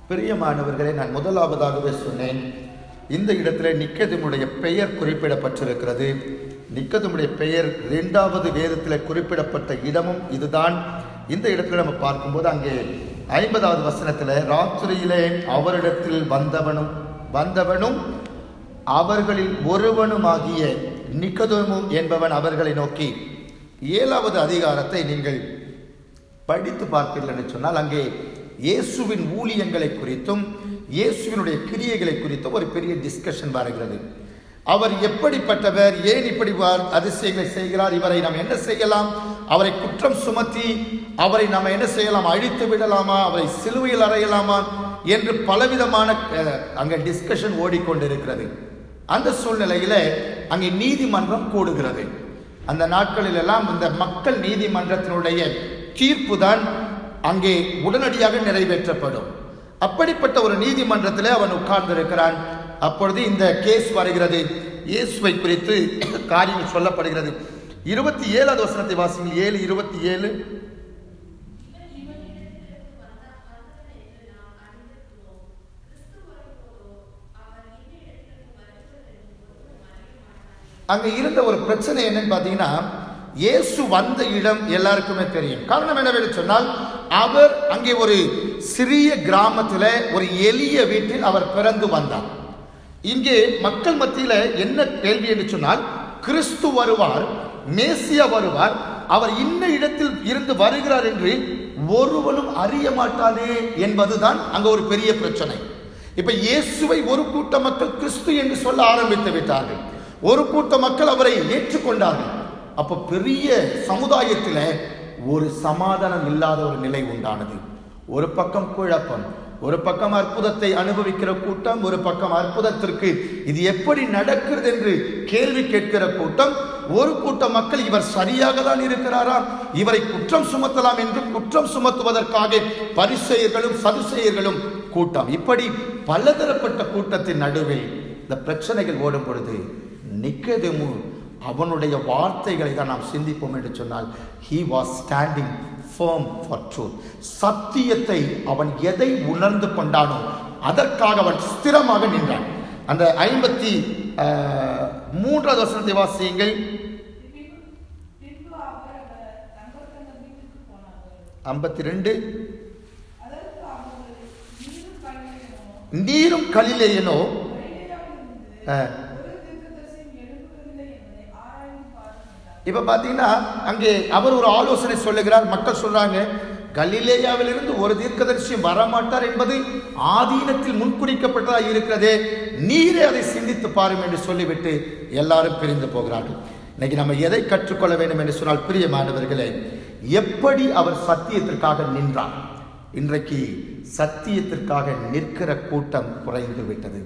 பிரியமானவர்களே நான் முதலாவதாகவே சொன்னேன் இந்த இடத்துல நிக்கதமுடைய பெயர் குறிப்பிடப்பட்டிருக்கிறது நிக்கதமுடைய பெயர் இரண்டாவது வேதத்தில் குறிப்பிடப்பட்ட இடமும் இதுதான் இந்த இடத்துல நம்ம பார்க்கும்போது அங்கே ஐம்பதாவது வசனத்தில் ராத்திரியிலே அவரிடத்தில் வந்தவனும் வந்தவனும் அவர்களில் ஒருவனுமாகிய நிக்கதோமு என்பவன் அவர்களை நோக்கி ஏழாவது அதிகாரத்தை நீங்கள் படித்து பார்த்தீர்கள் என்று சொன்னால் அங்கே இயேசுவின் ஊழியங்களை குறித்தும் இயேசுவினுடைய கிரியைகளை குறித்தும் ஒரு பெரிய டிஸ்கஷன் வருகிறது அவர் எப்படிப்பட்டவர் ஏன் இப்படி வா- அதிசயங்களை செய்கிறார் இவரை நாம் என்ன செய்யலாம் அவரை குற்றம் சுமத்தி அவரை நாம் என்ன செய்யலாம் அழித்து விடலாமா அவரை சிலுவையில் அறையலாமா என்று பலவிதமான அஹ், அங்கே டிஸ்கஷன் ஓடிக்கொண்டிருக்கிறது அந்த சூழ்நிலையில அங்கே நீதிமன்றம் கூடுகிறது அந்த நாட்களில் எல்லாம் இந்த மக்கள் நீதிமன்றத்தினுடைய தீர்ப்பு தான் அங்கே உடனடியாக நிறைவேற்றப்படும் அப்படிப்பட்ட ஒரு நீதிமன்றத்தில் அவன் உட்கார்ந்திருக்கிறான் அப்பொழுது இந்த கேஸ் வருகிறது இயேசுவை குறித்து காரியம் சொல்லப்படுகிறது இருபத்தி ஏழாவது வசனத்தை வாசிங்க ஏழு இருபத்தி ஏழு அங்க இருந்த ஒரு பிரச்சனை என்னன்னு பாத்தீங்கன்னா இயேசு வந்த இடம் எல்லாருக்குமே தெரியும் காரணம் என்னவென்று சொன்னால் அவர் அங்கே ஒரு சிறிய கிராமத்துல ஒரு எளிய வீட்டில் அவர் பிறந்து வந்தார் இங்கே மக்கள் மத்தியில என்ன கேள்வி என்று சொன்னால் கிறிஸ்து வருவார் மேசியா வருவார் அவர் இன்ன இடத்தில் இருந்து வருகிறார் என்று ஒருவனும் அறிய மாட்டானே என்பதுதான் அங்க ஒரு பெரிய பிரச்சனை இப்ப இயேசுவை ஒரு கூட்ட மக்கள் கிறிஸ்து என்று சொல்ல ஆரம்பித்து விட்டார்கள் ஒரு கூட்ட மக்கள் அவரை ஏற்றுக்கொண்டார்கள் அப்ப பெரிய சமுதாயத்தில் ஒரு சமாதானம் இல்லாத ஒரு நிலை உண்டானது ஒரு பக்கம் குழப்பம் ஒரு பக்கம் அற்புதத்தை அனுபவிக்கிற கூட்டம் ஒரு பக்கம் அற்புதத்திற்கு இது எப்படி நடக்கிறது என்று கேள்வி கேட்கிற கூட்டம் ஒரு கூட்ட மக்கள் இவர் சரியாக தான் இருக்கிறாரா இவரை குற்றம் சுமத்தலாம் என்று குற்றம் சுமத்துவதற்காக பரிசெயர்களும் சதுசெயர்களும் கூட்டம் இப்படி பலதரப்பட்ட கூட்டத்தின் நடுவில் இந்த பிரச்சனைகள் ஓடும் பொழுது நிக்கதேமு அவனுடைய வார்த்தைகளை தான் நாம் சிந்திப்போம் என்று சொன்னால் he was standing firm for truth சத்தியத்தை அவன் எதை உணர்ந்து கொண்டானோ அதற்காக அவன் ஸ்திரமாக நின்றான் அந்த ஐம்பத்தி அஹ், மூன்றாவது வசனத்தை வாசியுங்கள் பின்பு அவர் அவர் தங்கள் தங்கள் வீட்டுக்கு போனார்கள் ஐம்பத்தி ரெண்டு அதற்கு அவர்கள் நீரும் கல்வியனோ நீரும் கலிலேயனோ கலிலேயாவிலிருந்து அஹ், ஒரு தீர்க்கதரிசியும் எழும்புவதில்லை என்பதை ஆராய்ந்து பாருங்கள் இப்ப பாத்தீங்கன்னா அங்கே அவர் ஒரு ஆலோசனை சொல்லுகிறார் மக்கள் சொல்றாங்க கலிலேயாவிலிருந்து ஒரு தீர்க்கதரிசியும் வரமாட்டார் என்பது ஆதீனத்தில் முன்குறிக்கப்பட்டதாக இருக்கிறதே நீரே அதை சிந்தித்து பாரும் என்று சொல்லிவிட்டு எல்லாரும் பிரிந்து போகிறார்கள் இன்னைக்கு நம்ம எதை கற்றுக்கொள்ள வேண்டும் என்று சொன்னால் பிரியமானவர்களே எப்படி அவர் சத்தியத்திற்காக நின்றார் இன்றைக்கு சத்தியத்திற்காக நிற்கிற கூட்டம் குறைந்து விட்டது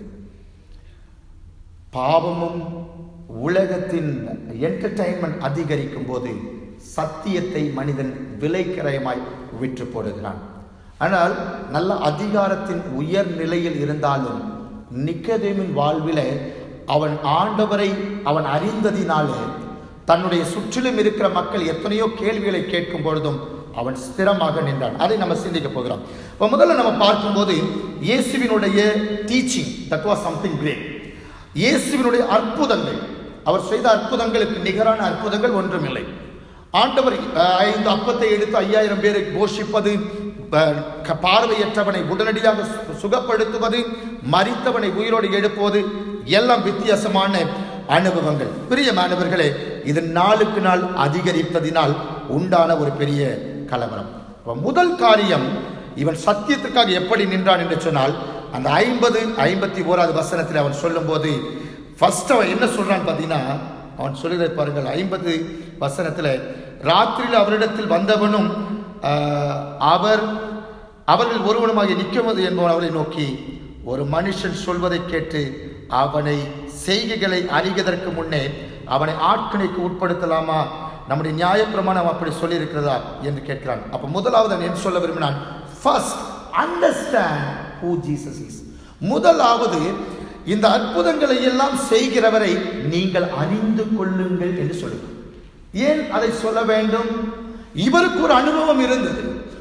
பாவமும் உலகத்தின் என்டர்டைன்மெண்ட் அதிகரிக்கும் போது சத்தியத்தை மனிதன் விலைக்கிரயமாய் விற்று போடுகிறான் ஆனால் நல்ல அதிகாரத்தின் உயர் நிலையில் இருந்தாலும் நிக்கதேமின் வாழ்விலே அவன் ஆண்டவரை அவன் அறிந்ததினாலே தன்னுடைய சுற்றிலும் இருக்கிற மக்கள் எத்தனையோ கேள்விகளை கேட்கும் பொழுதும் அவன் ஸ்திரமாக நின்றான் அதை நம்ம சிந்திக்க போகிறோம் இப்போ முதல்ல நம்ம பார்க்கும்போது இயேசுவினுடைய teaching that was something great இயேசுவினுடைய அற்புதங்கள் அவர் செய்த அற்புதங்களுக்கு நிகரான அற்புதங்கள் ஒன்றுமில்லை ஆண்டவர் அஹ், ஐந்து அப்பத்தை எடுத்து ஐயாயிரம் பேரை போஷிப்பது அஹ், க- பார்வையற்றவனை உடனடியாக சு- சுகப்படுத்துவது மரித்தவனை உயிரோடு எழுப்புவது எல்லாம் வித்தியாசமான அனுபவங்கள் பிரியமானவர்களே இது நாளுக்கு நாள் அதிகரித்ததினால் உண்டான ஒரு பெரிய கலவரம் அப்ப முதல் காரியம் இவன் சத்தியத்திற்காக எப்படி நின்றான் என்று சொன்னால் அந்த ஐம்பது ஐம்பத்தி ஓராவது வசனத்தில் அவன் சொல்லும்போது ஃபர்ஸ்ட் அவன் என்ன சொல்றான் பார்த்தீங்கன்னா அவன் சொல்லுகிற பாருங்கள் ஐம்பது வசனத்தில் ராத்திரியில் அவரிடத்தில் வந்தவனும் ஆஹ், அவர் அவர்கள் ஒருவனுமாக நிற்குவது என்பவன் அவரை நோக்கி ஒரு மனுஷன் சொல்வதை கேட்டு அவனை செய்கைகளை அறிவதற்கு முன்னே அவனை ஆட்கணைக்கு உட்படுத்தலாமா நம்முடைய நியாயப்பிரமாணம் அப்படி சொல்லியிருக்கிறதா என்று கேட்கிறான் அப்ப முதலாவது நான் என்ன சொல்ல விரும்பினான் first understand who Jesus is முதலாவது இந்த அற்புதங்களை எல்லாம் செய்கிறவரை நீங்கள் அறிந்து கொள்ளுங்கள் என்று சொல்லுங்கள் ஏன் அதை சொல்ல வேண்டும் இவருக்கு ஒரு அனுபவம் இருந்தது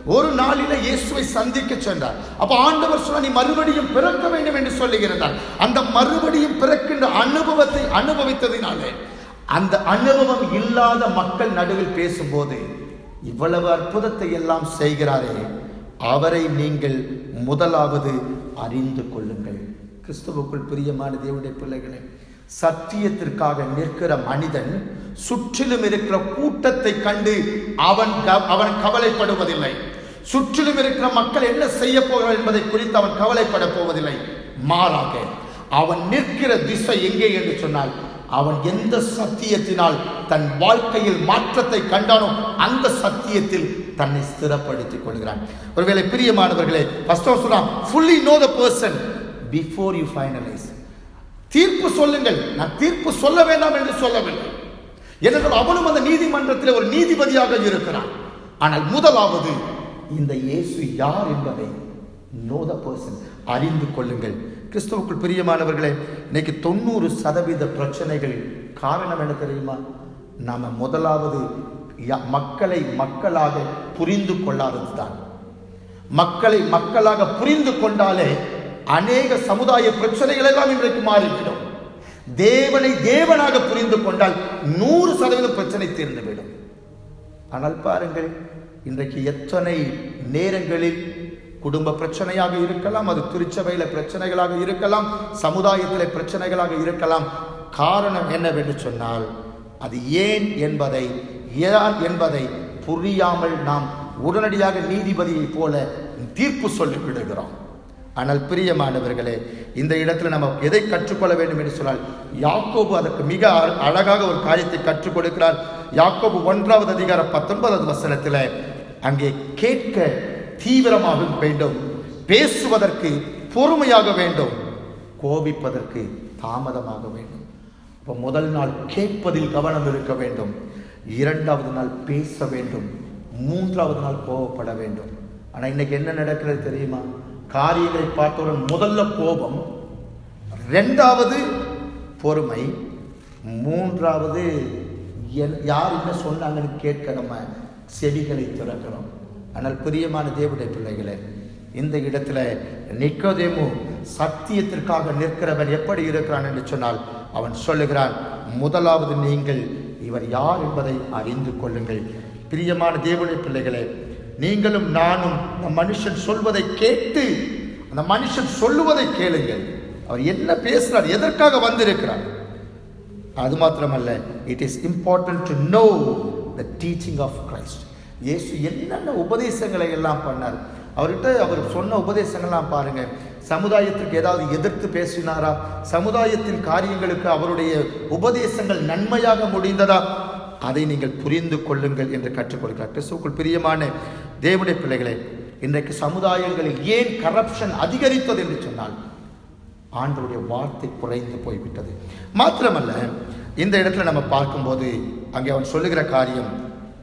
ஒரு நாளில இயேசுவை சந்திக்க சென்றார் அப்ப ஆண்டவர் சொன்ன நீ மறுபடியும் பிறக்க வேண்டும் என்று சொல்லுகிறார் அந்த மறுபடியும் பிறக்கின்ற அனுபவத்தை அனுபவித்ததினாலே அந்த அனுபவம் இல்லாத மக்கள் நடுவில் பேசும்போது இவ்வளவு அற்புதத்தை எல்லாம் செய்கிறாரே அவரை நீங்கள் முதலாவது அறிந்து கொள்ளுங்கள் கிறிஸ்துவுக்குள் பிரியமான தேவனுடைய பிள்ளைகளே சத்தியத்திற்காக நிற்கிற மனிதன் சுற்றிலும் இருக்கிற கூட்டத்தை கண்டு அவன் க- அவன் கவலைப்படுவதில்லை சுற்றிலும் இருக்கிற மக்கள் என்ன செய்ய போகிறார் என்பதை குறித்து அவன் கவலைப்பட போவதில்லை மாறாக அவன் நிற்கிற திசை எங்கே என்று சொன்னால் அவன் எந்த சத்தியத்தினால் தன் வாழ்க்கையில் மாற்றத்தை கண்டானோ அந்த சத்தியத்தில் தன்னை ஸ்திரப்படுத்திக் கொள்கிறான் ஒருவேளை பிரியமானவர்களே ஃபர்ஸ்ட் சொல்றான் fully know the person before you finalize தீர்ப்பு சொல்லுங்கள் நான் தீர்ப்பு சொல்ல வேண்டாம் என்று சொல்லவில்லை ஏனென்றால் அவனும் அந்த நீதிமன்றத்தில் ஒரு நீதிபதியாக இருக்கிறான் ஆனால் முதலாவது இந்த இயேசு யார் என்பதை know the person அறிந்து கொள்ளுங்கள் கிறிஸ்துவுக்குள் பிரியமானவர்களே இன்னைக்கு தொண்ணூறு சதவீத பிரச்சனைகள் காரணம் என்ன தெரியுமா நாம முதலாவது ய- மக்களை மக்களாக புரிந்து கொள்ளாதது தான் மக்களை மக்களாக புரிந்து கொண்டாலே அநேக சமுதாய பிரச்சனைகள் எல்லாம் இன்றைக்கு மாறிவிடும் தேவனை தேவனாக புரிந்து கொண்டால் நூறு சதவீதம் பிரச்சனை தீர்ந்துவிடும் ஆனால் பாருங்கள் இன்றைக்கு எத்தனை நேரங்களில் குடும்ப பிரச்சனையாக இருக்கலாம் அது திருச்சபையில பிரச்சனைகளாக இருக்கலாம் சமுதாயத்திலே பிரச்சனைகளாக இருக்கலாம் காரணம் என்னவென்று சொன்னால் அது ஏன் என்பதை ஏன் என்பதை புரியாமல் நாம் உடனடியாக நீதிபதியைப் போல தீர்ப்பு சொல்லி விடுகிறோம் ஆனால் பிரியமானவர்களே இந்த இடத்துல நம்ம எதை கற்றுக்கொள்ள வேண்டும் என்று சொன்னால் யாக்கோபு அதற்கு மிக அழ- அழகாக ஒரு காரியத்தை கற்றுக் கொடுக்கிறார் யாக்கோபு ஒன்றாவது அதிகாரம் பத்தொன்பதாவது வசனத்தில் அங்கே கேட்க தீவிரமாக வேண்டும் பேசுவதற்கு பொறுமையாக வேண்டும் கோபிப்பதற்கு தாமதமாக வேண்டும் அப்போ முதல் நாள் கேட்பதில் கவனம் இருக்க வேண்டும் இரண்டாவது நாள் பேச வேண்டும் மூன்றாவது நாள் கோபப்பட வேண்டும் ஆனால் இன்னைக்கு என்ன நடக்கிறது தெரியுமா காரியங்களை பார்த்தவுடன் முதல்ல கோபம் ரெண்டாவது பொறுமை மூன்றாவது என்- யார் என்ன சொன்னாங்கன்னு கேட்க நம்ம செடிகளை திறக்கிறோம் ஆனால் பிரியமான தேவனுடைய பிள்ளைகளே இந்த இடத்துல நிக்கோதேமு சத்தியத்திற்காக நிற்கிறவன் எப்படி இருக்கிறான் என்று சொன்னால் அவன் சொல்லுகிறான் முதலாவது நீங்கள் இவர் யார் என்பதை அறிந்து கொள்ளுங்கள் பிரியமான தேவனுடைய பிள்ளைகளே நீங்களும் நானும் அந்த மனுஷன் சொல்வதை கேட்டு அந்த மனுஷன் சொல்லுவதை கேளுங்கள் அவர் என்ன பேசுறார் எதற்காக வந்திருக்கிறார் அது மாத்திரமல்ல it is important to know the teaching of Christ இயேசு என்னென்ன உபதேசங்களை எல்லாம் பண்ணார் அவர்கிட்ட அவர் சொன்ன உபதேசங்கள்லாம் பாருங்க சமுதாயத்திற்கு ஏதாவது எதிர்த்து பேசினாரா சமுதாயத்தின் காரியங்களுக்கு அவருடைய உபதேசங்கள் நன்மையாக முடிந்ததா அதை நீங்கள் புரிந்து கொள்ளுங்கள் என்று கற்றுக் கொடுக்கிறார் கிறிஸ்துவுக்குள் பிரியமான தேவனுடைய பிள்ளைகளே இன்றைக்கு சமுதாயங்களில் ஏன் கரப்ஷன் அதிகரித்தது என்று சொன்னால் ஆண்டவருடைய வார்த்தை குறைந்து போய்விட்டது மாத்திரமல்ல இந்த இடத்துல நம்ம பார்க்கும்போது அங்கே அவன் சொல்லுகிற காரியம்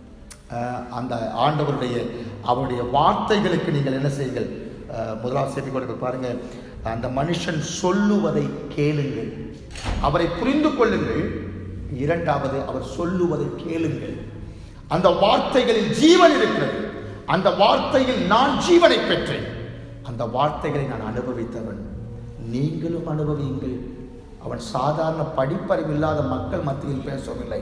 அஹ், அந்த ஆண்டவருடைய அவருடைய வார்த்தைகளுக்கு நீங்கள் என்ன செய்யுங்கள் அஹ், முதலாவது செய்தி கொடுக்க பாருங்க அந்த மனுஷன் சொல்லுவதை கேளுங்கள் அவரை புரிந்து கொள்ளுங்கள் இரண்டாவது அவர் சொல்லுவதை கேளுங்கள் அந்த வார்த்தைகளில் ஜீவன் இருக்கிறது அந்த வார்த்தையில் நான் ஜீவனை பெற்றேன் அந்த வார்த்தைகளை நான் அனுபவித்தவன் நீங்களும் அனுபவியுங்கள் அவன் சாதாரண படிப்பறிவு இல்லாத மக்கள் மத்தியில் பேசவில்லை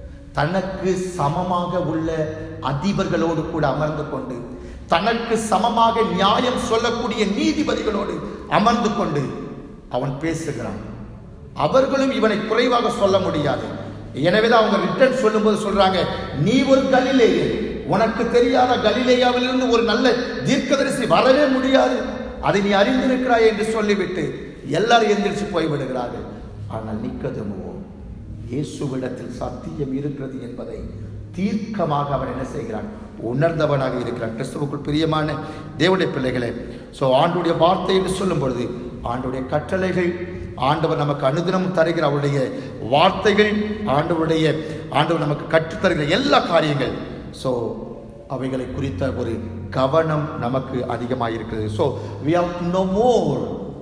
தனக்கு சமமாக உள்ள அதிபர்களோடு கூட அமர்ந்து கொண்டு தனக்கு சமமாக நியாயம் சொல்லக்கூடிய நீதிபதிகளோடு அமர்ந்து கொண்டு அவன் பேசுகிறான் அவர்களும் இவனை குறைவாக சொல்ல முடியாது எனவேதான் அவங்க ரிட்டர்ன் சொல்லும்போது சொல்றாங்க நீ ஒரு கலிலேயர் உனக்கு தெரியாத கலிலேயாவிலிருந்து ஒரு நல்ல தீர்க்கதரிசி வரவே முடியாது அதை நீ அறிந்திருக்கிறாய் என்று சொல்லிவிட்டு எல்லாரும் எந்திரிச்சு போய் விடுகிறார்கள் ஆனால் நிக்கதமுவோ இயேசுவிடத்தில் சத்தியம் இருக்கிறது என்பதை தீர்க்கமாக அவன் என்ன செய்கிறான் உணர்ந்தவனாக இருக்கிறான் கிறிஸ்துவுக்குள் பிரியமான தேவனுடைய பிள்ளைகளே ஸோ ஆண்டுடைய வார்த்தை என்று சொல்லும் பொழுது ஆண்டுடைய கட்டளைகள் ஆண்டவர் நமக்கு அனுதினமும் தருகிற அவருடைய வார்த்தைகள் ஆண்டவருடைய ஆண்டவர் நமக்கு கற்றுத்தருகிற எல்லா காரியங்கள் ஸோ அவைகளை குறித்த ஒரு கவனம் நமக்கு அதிகமாக இருக்கிறது so we have know more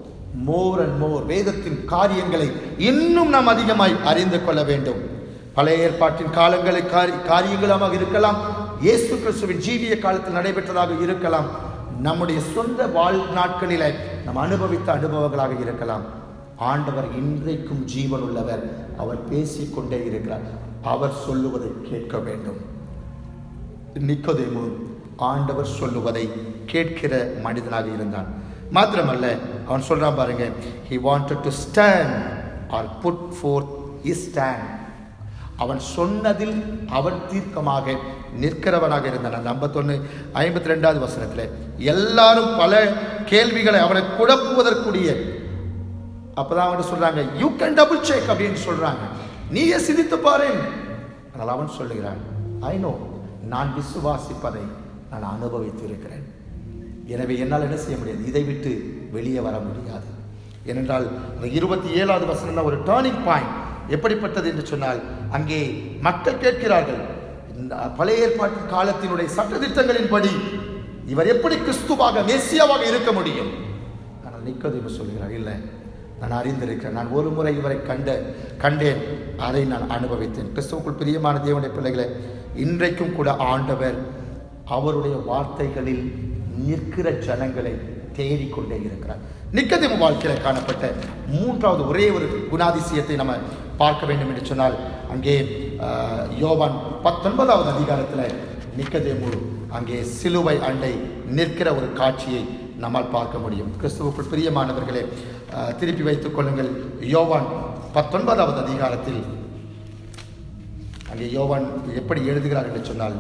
more and more வேதத்தின் காரியங்களை இன்னும் நாம் அதிகமாய் அறிந்து கொள்ள வேண்டும் பழைய ஏற்பாட்டின் காலங்களை காரி காரியங்களாக இருக்கலாம் இயேசு கிறிஸ்துவின் ஜீவிய காலத்தில் நடைபெற்றதாக இருக்கலாம் நம்முடைய சொந்த வாழ்நாட்களில நாம் அனுபவித்த அனுபவங்களாக இருக்கலாம் ஆண்டவர் இன்றைக்கும் ஜீவன் உள்ளவர் அவர் பேசிக்கொண்டே இருக்கிறார் அவர் சொல்லுவதை கேட்க வேண்டும் நிக்கோதேமு ஆண்டவர் சொல்லுவதை கேட்கிற மனிதனாக இருந்தான் மாத்திரமல்ல அவன் சொல்றான் பாருங்க he wanted to stand or put forth his stand அவன் சொன்னதில் அவன் தீர்க்கமாக நிற்கிறவனாக இருந்தான் அந்த ஐம்பத்தொன்று ஐம்பத்தி ரெண்டாவது வசனத்தில் எல்லாரும் பல கேள்விகளை அவனை குழப்புவதற்குரிய அப்பதான் அவன் சொல்றாங்க யூ கேன் டபுள் செக் அப்படின்னு சொல்றாங்க நீயே சிந்தித்து பாரு ஆனால் அவன் சொல்லுகிறான் ஐ நோ நான் விசுவாசிப்பதை நான் அனுபவித்து இருக்கிறேன் எனவே என்னால் என்ன செய்ய முடியாது இதை விட்டு வெளியே வர முடியாது ஏனென்றால் அந்த இருபத்தி ஏழாவது வசனம் தான் ஒரு டேர்னிங் பாயிண்ட் எப்படிப்பட்டது என்று சொன்னால் அங்கே மக்கள் கேட்கிறார்கள் இந்த பழைய ஏற்பாட்டு காலத்தினுடைய சட்டதிட்டங்களின்படி இவர் எப்படி கிறிஸ்துவாக மேசியாவாக இருக்க முடியும் ஆனால் நிக்கோதேமு சொல்கிறார் இல்லை நான் அறிந்திருக்கிறேன் நான் ஒரு முறை இவரை கண்ட கண்டேன் அதை நான் அனுபவித்தேன் கிறிஸ்துவுக்குள் பிரியமான தேவனுடைய பிள்ளைகளை இன்றைக்கும் கூட ஆண்டவர் அவருடைய வார்த்தைகளில் நிற்கிற ஜனங்களை தேடிக்கொண்டே இருக்கிறார் நிக்கதேமு வாழ்க்கையில் காணப்பட்ட மூன்றாவது ஒரே ஒரு குணாதிசயத்தை நம்ம பார்க்க வேண்டும் என்று சொன்னால் அங்கே ஆஹ், யோவான் பத்தொன்பதாவது அதிகாரத்தில் நிக்கதேமு அங்கே சிலுவை அண்டை நிற்கிற ஒரு காட்சியை நம்மால் பார்க்க முடியும் கிறிஸ்துவுக்குள் பிரியமானவர்களே ஆஹ், திருப்பி வைத்துக் கொள்ளுங்கள் யோவான் பத்தொன்பதாவது அதிகாரத்தில் அங்கே யோவான் எப்படி எழுதுகிறார் என்று சொன்னால்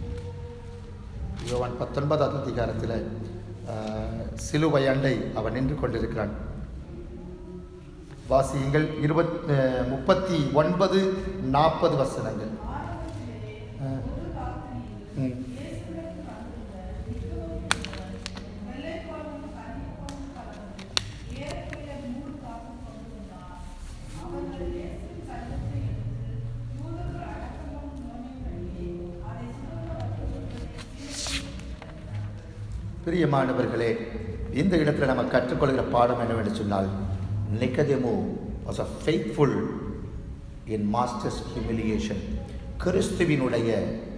யோவான் பத்தொன்பதாவது அதிகாரத்தில் ஆஹ், சிலுவை அண்டை அவன் நின்று கொண்டிருக்கிறான் வாசியுங்கள் இருபத் ஆஹ், முப்பத்தி ஒன்பது நாற்பது வசனங்கள் ஆஹ், ம். பிரியமானவர்களே இந்த இடத்துல நம்ம கற்றுக்கொள்கிற பாடம் என்னவென்று சொன்னால் நிக்கதேமு was a faithful in master's humiliation கிறிஸ்துவினுடைய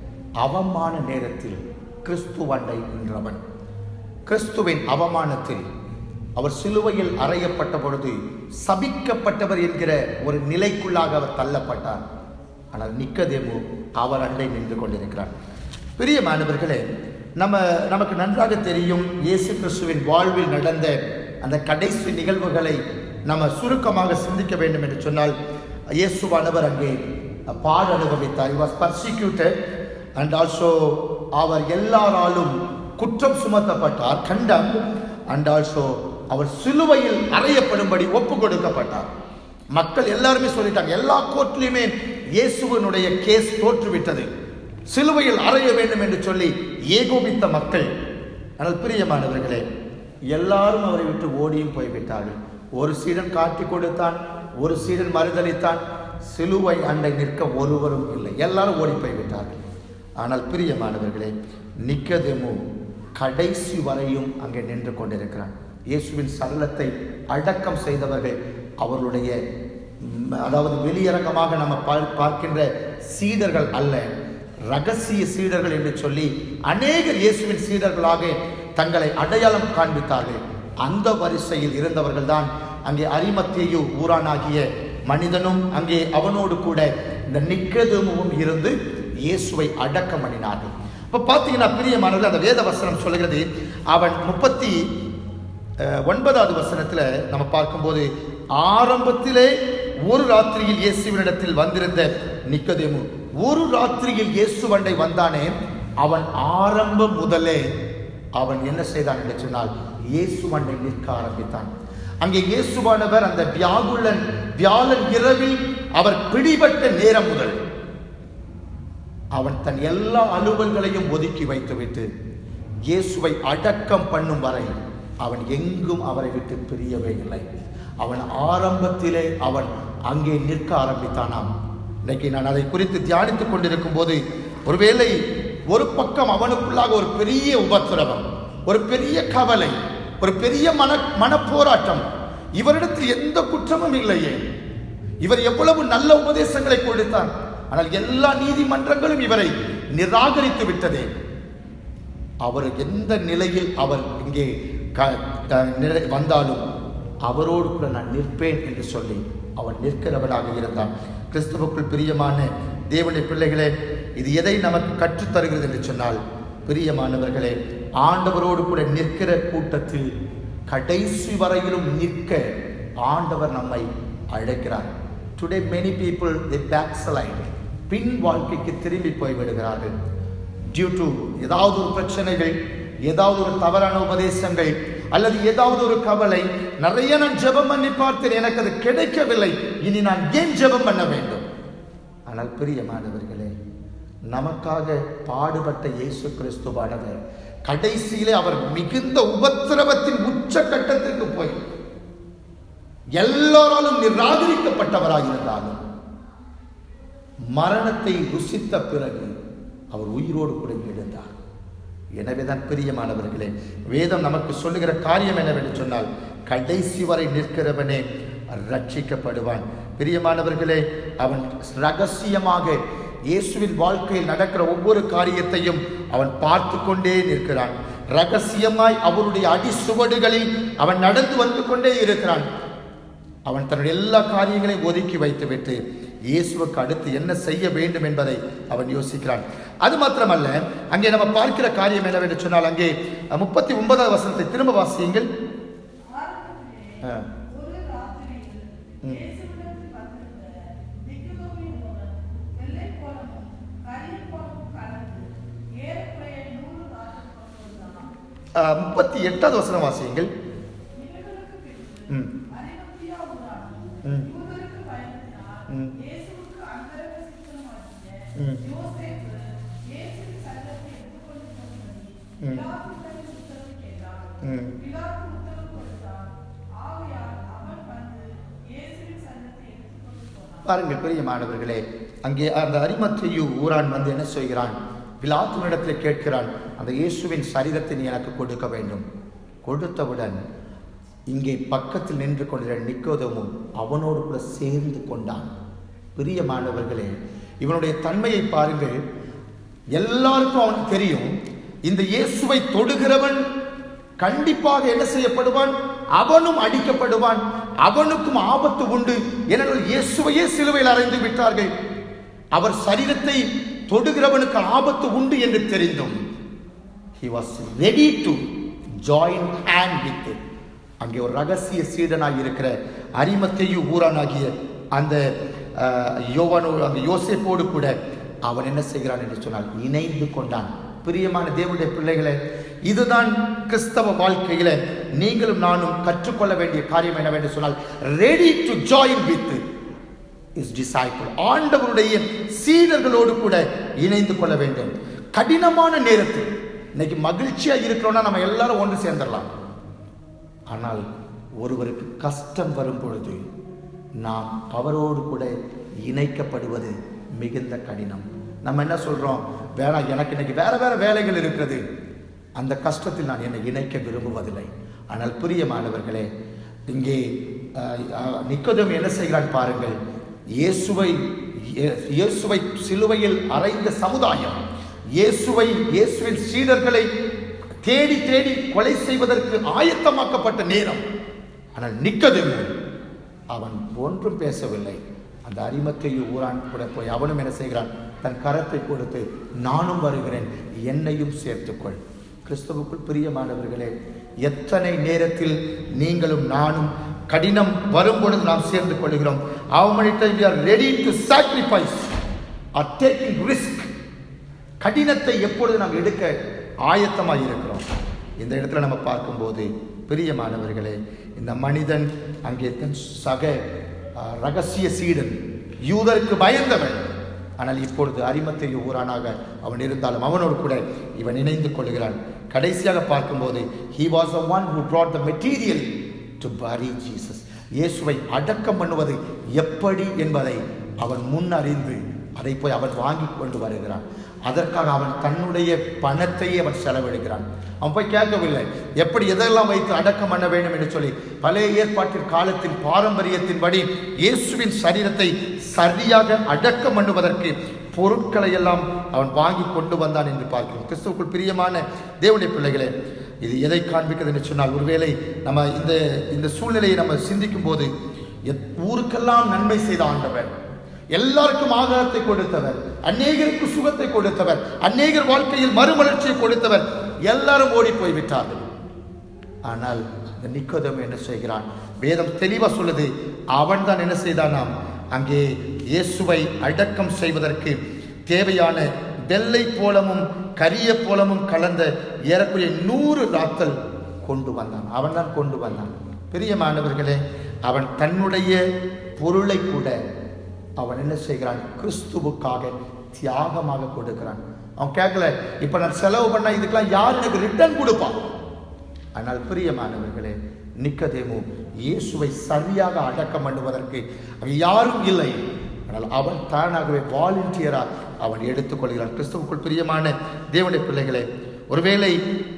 அவமான நேரத்தில் கிறிஸ்துவண்டை நின்றவன் கிறிஸ்துவின் அவமானத்தில் அவர் சிலுவையில் அறையப்பட்ட பொழுது சபிக்கப்பட்டவர் என்கிற ஒரு நிலைக்குள்ளாக அவர் தள்ளப்பட்டார் ஆனால் நிக்கதேமு அவர் அண்டை நின்று கொண்டிருக்கிறார் பிரியமானவர்களே நம்ம நமக்கு நன்றாக தெரியும் இயேசு கிறிஸ்துவின் வாழ்வில் நடந்த அந்த கடைசி நிகழ்வுகளை நம்ம சுருக்கமாக சிந்திக்க வேண்டும் என்று சொன்னால் இயேசுவானவர் அங்கே பாடு அனுபவித்தார் he was persecuted and also அவர் எல்லாராலும் குற்றம் சுமத்தப்பட்டார் கண்டம் அண்ட் ஆல்சோ அவர் சிலுவையில் அறையப்படும்படி ஒப்பு கொடுக்கப்பட்டார் மக்கள் எல்லாருமே சொல்லிட்டாங்க எல்லா கோர்ட்லையுமே இயேசுவனுடைய கேஸ் தோற்றுவிட்டது சிலுவையில் அறைய வேண்டும் என்று சொல்லி ஏகோபித்த மக்கள் ஆனால் பிரியமானவர்களே எல்லாரும் அவரை விட்டு ஓடியும் போய்விட்டார்கள் ஒரு சீடன் காட்டி கொடுத்தான் ஒரு சீடன் மறுதளித்தான் சிலுவை அண்டை நிற்க ஒருவரும் இல்லை எல்லாரும் ஓடி போய்விட்டார்கள் ஆனால் பிரியமானவர்களே நிக்கதேமு கடைசி வரையும் அங்கே நின்று கொண்டிருக்கிறான் இயேசுவின் சரளத்தை அடக்கம் செய்தவர்கள் அவர்களுடைய ம், அதாவது வெளியரங்கமாக நம்ம பார்- பார்க்கின்ற சீடர்கள் அல்ல ரகசிய சீடர்கள் என்று சொல்லி அநேகர் இயேசுவின் சீடர்களாக தங்களை அடையாளம் காண்பித்தார்கள் அந்த வரிசையில் இருந்தவர்கள் தான் அங்கே அரிமத்தேயு ஊரானாகிய மனிதனும் அங்கே அவனோடு கூட இந்த நிக்கதுமும் இருந்து இயேசுவை அடக்கம் பண்ணினார்கள் இப்போ பார்த்தீங்கன்னா பிரியமானவர்கள் அந்த வேத வசனம் சொல்கிறது அவன் முப்பத்தி அஹ், ஒன்பதாவது வசனத்தில் நம்ம பார்க்கும்போது ஆரம்பத்திலே ஒரு ராத்திரியில் இயேசுவினிடத்தில் வந்திருந்த நிக்கதேமு ஒரு ராத்திரியில் இயேசுவண்டை வந்தானே அவன் ஆரம்பம் முதலே அவன் என்ன செய்தான் என்று சொன்னால் இயேசுவண்டை நிற்க ஆரம்பித்தான் அங்கே இயேசுவானவர் அந்த வியாகுலன் வியாழன் இரவில் அவர் பிடிபட்ட நேரம் முதல் அவன் தன் எல்லா அலுவல்களையும் ஒதுக்கி வைத்துவிட்டு இயேசுவை அடக்கம் பண்ணும் வரை அவன் எங்கும் அவரை விட்டு பிரியவே இல்லை அவன் ஆரம்பத்திலே அவன் அங்கே நிற்க ஆரம்பித்தானாம் இன்னைக்கு நான் அதை குறித்து தியானித்துக் கொண்டிருக்கும் போது ஒருவேளை ஒரு பக்கம் அவனுக்குள்ளாக ஒரு பெரிய உபத்திரவம் ஒரு பெரிய கவலை ஒரு பெரிய மன மனப்போராட்டம் இவரிடத்தில் எந்த குற்றமும் இல்லையே இவர் எவ்வளவு நல்ல உபதேசங்களை கொடுத்தார் ஆனால் எல்லா நீதிமன்றங்களும் இவரை நிராகரித்து விட்டதே அவர் எந்த நிலையில் அவர் இங்கே க- க- நிலை- வந்தாலும் அவரோடு கூட நான் நிற்பேன் என்று சொல்லி அவன் நிற்கிறவனாக இருந்தான் கிறிஸ்துவுக்குள் பிரியமான தேவனுடைய பிள்ளைகளே இது எதை நமக்கு கற்றுத் தருகிறது என்று சொன்னால் பிரியமானவர்களே ஆண்டவரோடு கூட நிற்கிற கூட்டத்தில் கடைசி வரையிலும் நிற்க ஆண்டவர் நம்மை அழைக்கிறார் today many people they backslide பின் வாழ்க்கைக்கு திரும்பி போய் விடுகிறார்கள் டியூ டு ஏதாவது ஒரு பிரச்சனைகள் ஏதாவது ஒரு தவறான உபதேசங்கள் அல்லது ஏதாவது ஒரு கவலை நிறைய நான் ஜெபம் பண்ணி பார்த்தேன் எனக்கு அது கிடைக்கவில்லை இனி நான் ஏன் ஜெபம் பண்ண வேண்டும் ஆனால் பிரியமானவர்களே நமக்காக பாடுபட்ட இயேசு கிறிஸ்துவானவர் கடைசியிலே அவர் மிகுந்த உபத்திரவத்தின் உச்சக்கட்டத்திற்கு போய் எல்லாராலும் நிராகரிக்கப்பட்டவராக இருந்தாலும் மரணத்தை ருசித்த பிறகு அவர் உயிரோடு கூட எழுந்தார் எனவேதான் பிரியமானவர்களே வேதம் நமக்கு சொல்லுகிற காரியம் என்னவென்று சொன்னால் கடைசி வரை நிற்கிறவனே ரட்சிக்கப்படுவான் பிரியமானவர்களே அவன் ரகசியமாக இயேசுவின் வாழ்க்கையில் நடக்கிற ஒவ்வொரு காரியத்தையும் அவன் பார்த்து கொண்டே நிற்கிறான் ரகசியமாய் அவருடைய அடிசுவடுகளில் அவன் நடந்து வந்து கொண்டே இருக்கிறான் அவன் தன்னுடைய எல்லா காரியங்களையும் ஒதுக்கி வைத்துவிட்டு இயேசுவுக்கு அடுத்து என்ன செய்ய வேண்டும் என்பதை அவன் யோசிக்கிறான் அது மாத்திரமல்ல அங்கே நம்ம பார்க்கிற காரியம் என்னவென்று சொன்னால் அங்கே முப்பத்தி ஒன்பதாவது வசனத்தை திரும்ப வாசியுங்கள் ஆ. ஒரு ராத்திரியில் ம். இயேசுவிடத்தில் வந்திருந்த நிக்கோதேமின் மகன் வெள்ளைப்போளமும் கரியப்போளமும் கலந்து ஏறக்குறைய நூறு ராஜம் கொண்டிருந்தான். ஆ, முப்பத்தி எட்டாவது வசனம் வாசியுங்கள் இவர்களுக்கு பின்பு ம் அரிமத்தியா ஊரான் ம். யூதருக்கு பயந்தினார். ம். இயேசுவுக்கு அந்தரங்க சித்தமாகிய ம். யோசேப்பு இயேசுவின் சரீரத்தை எடுத்துக்கொண்டு போகும்படி ம். பிலாத்துவிடம் உத்தரவு கேட்டார். ம். பிலாத்து உத்தரவு கொடுத்தார். ஆகையால் அவன் வந்து இயேசுவின் சரீரத்தை எடுத்துக்கொண்டு போனான். பாருங்கள் பிரியமானவர்களே அங்கே அந்த அரிமத்தையு ஊரான் வந்து என்ன செய்கிறான் பிலாத்துவனிடத்தில் கேட்கிறான் அந்த இயேசுவின் சரீரத்தை நீ எனக்கு கொடுக்க வேண்டும் கொடுத்தவுடன் இங்கே பக்கத்தில் நின்று கொண்டிருந்த நிக்கோதமும் அவனோடு கூட சேர்ந்து கொண்டான் பிரியமானவர்களே இவனுடைய தன்மையை பாருங்கள் எல்லாருக்கும் அவனுக்கு தெரியும் இந்த இயேசுவை தொடுகிறவன் கண்டிப்பாக என்ன செய்யப்படுவான் அவனும் அடிக்கப்படுவான் அவனுக்கும் ஆபத்து உண்டு ஏனென்றால் இயேசுவையே சிலுவையில் அறைந்து விட்டார்கள் அவர் சரீரத்தை தொடுகிறவனுக்கு ஆபத்து உண்டு என்று தெரிந்தும் he was ready to join hand with it. அங்கே ஒரு ரகசிய சீடனாக இருக்கிற அரிமத்தையு ஊரானாகிய அந்த அஹ், யோவானோ அந்த யோசேப்போடு கூட அவன் என்ன செய்கிறான் என்று சொன்னால் இணைந்து கொண்டான் பிரியமான தேவனுடைய பிள்ளைகளே இதுதான் கிறிஸ்தவ வாழ்க்கையில நீங்களும் நானும் கற்றுக்கொள்ள வேண்டிய காரியம் என்னவென்று சொன்னால் ready to join with his disciple ஆண்டவருடைய சீடர்களோடு கூட இணைந்து கொள்ள வேண்டும் கடினமான நேரத்தில் இன்னைக்கு மகிழ்ச்சியா இருக்கிறோம்னா நம்ம எல்லாரும் ஒன்று சேர்ந்துடலாம் ஆனால் ஒருவருக்கு கஷ்டம் வரும் பொழுது நாம் அவரோடு கூட இணைக்கப்படுவது மிகுந்த கடினம் நம்ம என்ன சொல்றோம் வேணாம் எனக்கு இன்னைக்கு வேற வேற வேலைகள் இருக்கிறது அந்த கஷ்டத்தில் நான் என்னை இணைக்க விரும்புவதில்லை ஆனால் பிரியமானவர்களே இங்கே அஹ், அஹ், நிக்கோதேமு என்ன செய்கிறான் பாருங்கள் இயேசுவை இயே- இயேசுவை சிலுவையில் அறைந்த சமுதாயம் இயேசுவை இயேசுவின் சீடர்களை தேடி தேடி கொலை செய்வதற்கு ஆயத்தமாக்கப்பட்ட நேரம் ஆனால் நிக்கதேமு அவன் ஒன்றும் பேசவில்லை அந்த அரிமத்தையு ஊரான் கூட போய் அவனும் என்ன செய்கிறான் தன் கரத்தை கொடுத்து நானும் வருகிறேன் என்னையும் சேர்த்துக்கொள் கிறிஸ்துவுக்குள் பிரியமானவர்களே எத்தனை நேரத்தில் நீங்களும் நானும் கடினம் வரும் பொழுது நாம் சேர்ந்து கொள்கிறோம் how many times we are ready to sacrifice or taking risk கடினத்தை எப்பொழுது நாம் எடுக்க ஆயத்தமாக இருக்கிறோம் இந்த இடத்துல நம்ம பார்க்கும்போது பிரியமானவர்களே இந்த மனிதன் அங்கே தன் சக அஹ், ரகசிய சீடன் யூதருக்கு பயந்தவன் ஆனால் இப்பொழுது அரிமத்தை ஊரானாக அவன் இருந்தாலும் அவனோடு கூட இவன் இணைந்து கொள்கிறான் கடைசியாக பார்க்கும்போது he was the one who brought the material to bury Jesus இயேசுவை அடக்கம் பண்ணுவது எப்படி என்பதை அவன் முன்னறிந்து அதை போய் அவன் வாங்கி கொண்டு வருகிறான் அதற்காக அவன் தன்னுடைய பணத்தையே அவன் செலவிடுகிறான் அவன் போய் கேட்கவில்லை எப்படி எதெல்லாம் வைத்து அடக்கம் பண்ண வேண்டும் என்று சொல்லி பழைய ஏற்பாட்டின் காலத்தின் பாரம்பரியத்தின்படி இயேசுவின் சரீரத்தை சரியாக அடக்கம் பண்ணுவதற்கு பொருட்களை எல்லாம் அவன் வாங்கி கொண்டு வந்தான் என்று பார்க்கிறோம் கிறிஸ்துவுக்குள் பிரியமான தேவனுடைய பிள்ளைகளே இது எதை காண்பிக்கிறது என்று சொன்னால் ஒருவேளை நம்ம இந்த இந்த சூழ்நிலையை நம்ம சிந்திக்கும் போது எத்- ஊருக்கெல்லாம் நன்மை செய்த ஆண்டவர் எல்லாருக்கும் ஆகாரத்தை கொடுத்தவர் அநேகருக்கு சுகத்தை கொடுத்தவர் அநேகர் வாழ்க்கையில் மறுமலர்ச்சியை கொடுத்தவர் எல்லாரும் ஓடி போய் விட்டார்கள் ஆனால் இந்த நிக்கோதேம் என்ன செய்கிறான் வேதம் தெளிவா சொல்லுது அவன் தான் என்ன செய்தானாம் அங்கே இயேசுவை அடக்கம் செய்வதற்கு தேவையான வெள்ளை போலமும் கரிய போலமும் கலந்த ஏறக்குறைய நூறு ராத்தல் கொண்டு வந்தான் அவன் தான் கொண்டு வந்தான் பிரியமானவர்களே அவன் தன்னுடைய பொருளை கூட அவன் என்ன செய்கிறான் கிறிஸ்துவுக்காக தியாகமாக கொடுக்கிறான் அவன் கேட்கல இப்ப நான் செலவு பண்ண இதுக்கெல்லாம் யார் எனக்கு ரிட்டர்ன் கொடுப்பான் ஆனால் பிரியமானவர்களே நிக்கதேமு இயேசுவை சரியாக அடக்கம் பண்ணுவதற்கு அங்கே யாரும் இல்லை ஆனால் அவன் தானாகவே வாலண்டியரா அவன் எடுத்துக்கொள்கிறான் கிறிஸ்துவுக்குள் பிரியமான தேவனுடைய பிள்ளைகளே ஒருவேளை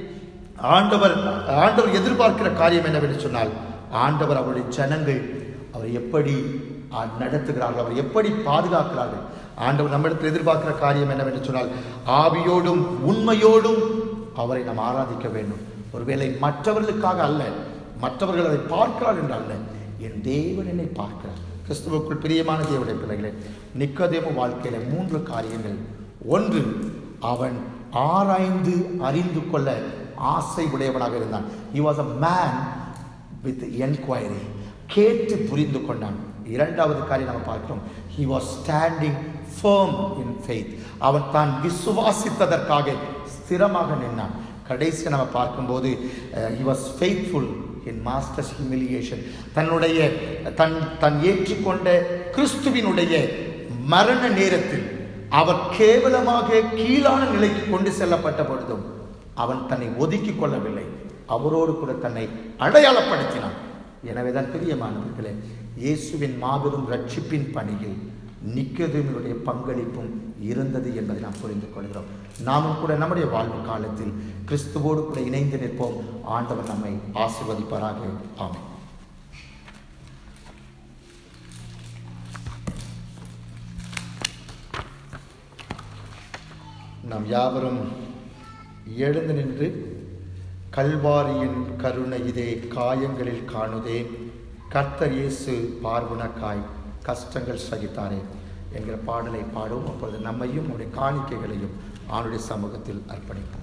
ஆண்டவர் ஆண்டவர் எதிர்பார்க்கிற காரியம் என்னவென்று சொன்னால் ஆண்டவர் அவருடைய ஜனங்கள் அவர் எப்படி ஆ, நடத்துகிறார்கள் அவர் எப்படி பாதுகாக்கிறார்கள் ஆண்டவர் நம்மிடத்தில் எதிர்பார்க்கிற காரியம் என்னவென்று சொன்னால் ஆவியோடும் உண்மையோடும் அவரை நாம் ஆராதிக்க வேண்டும் ஒருவேளை மற்றவர்களுக்காக அல்ல மற்றவர்கள் அதை பார்க்கிறார் என்று அல்ல என் தேவன் என்னை பார்க்கிறார் கிறிஸ்துவுக்குள் பிரியமான தேவனுடைய பிள்ளைகளே நிக்கதேமு வாழ்க்கையில மூன்று காரியங்கள் ஒன்று அவன் ஆராய்ந்து அறிந்து கொள்ள ஆசை உடையவனாக இருந்தான் he was a man with enquiry கேட்டு புரிந்து கொண்டான் இரண்டாவது காரியம் நம்ம பார்க்கிறோம் he was standing firm in faith அவன் தான் விசுவாசித்ததற்காக ஸ்திரமாக நின்னான் கடைசி நம்ம பார்க்கும்போது அஹ், he was faithful in master's humiliation தன்னுடைய தன் தன் ஏற்றுக்கொண்ட கிறிஸ்துவினுடைய மரண நேரத்தில் அவர் கேவலமாக கீழான நிலைக்கு கொண்டு செல்லப்பட்ட பொழுதும் அவன் தன்னை ஒதுக்கிக் கொள்ளவில்லை அவரோடு கூட தன்னை அடையாளப்படுத்தினான் எனவேதான் பிரியமானவர்களே இயேசுவின் மாபெரும் ரட்சிப்பின் பணியில் நிக்கதேவனுடைய பங்களிப்பும் இருந்தது என்பதை நாம் புரிந்து கொள்கிறோம் நாமும் கூட நம்முடைய வாழ்வு காலத்தில் கிறிஸ்துவோடு கூட இணைந்து நிற்போம் ஆண்டவர் நம்மை ஆசீர்வதிப்பாராக ஆமென் நாம் யாவரும் எழுந்து நின்று கல்வாரியின் கருணை இதே காயங்களில் காணுதே கர்த்தர் இயேசு பார்வுனக்காய் கஷ்டங்கள் சகித்தாரே என்கிற பாடலை பாடுவோம் அப்பொழுது நம்மையும் நம்முடைய காணிக்கைகளையும் ஆணுடைய சமூகத்தில் அர்ப்பணிப்போம்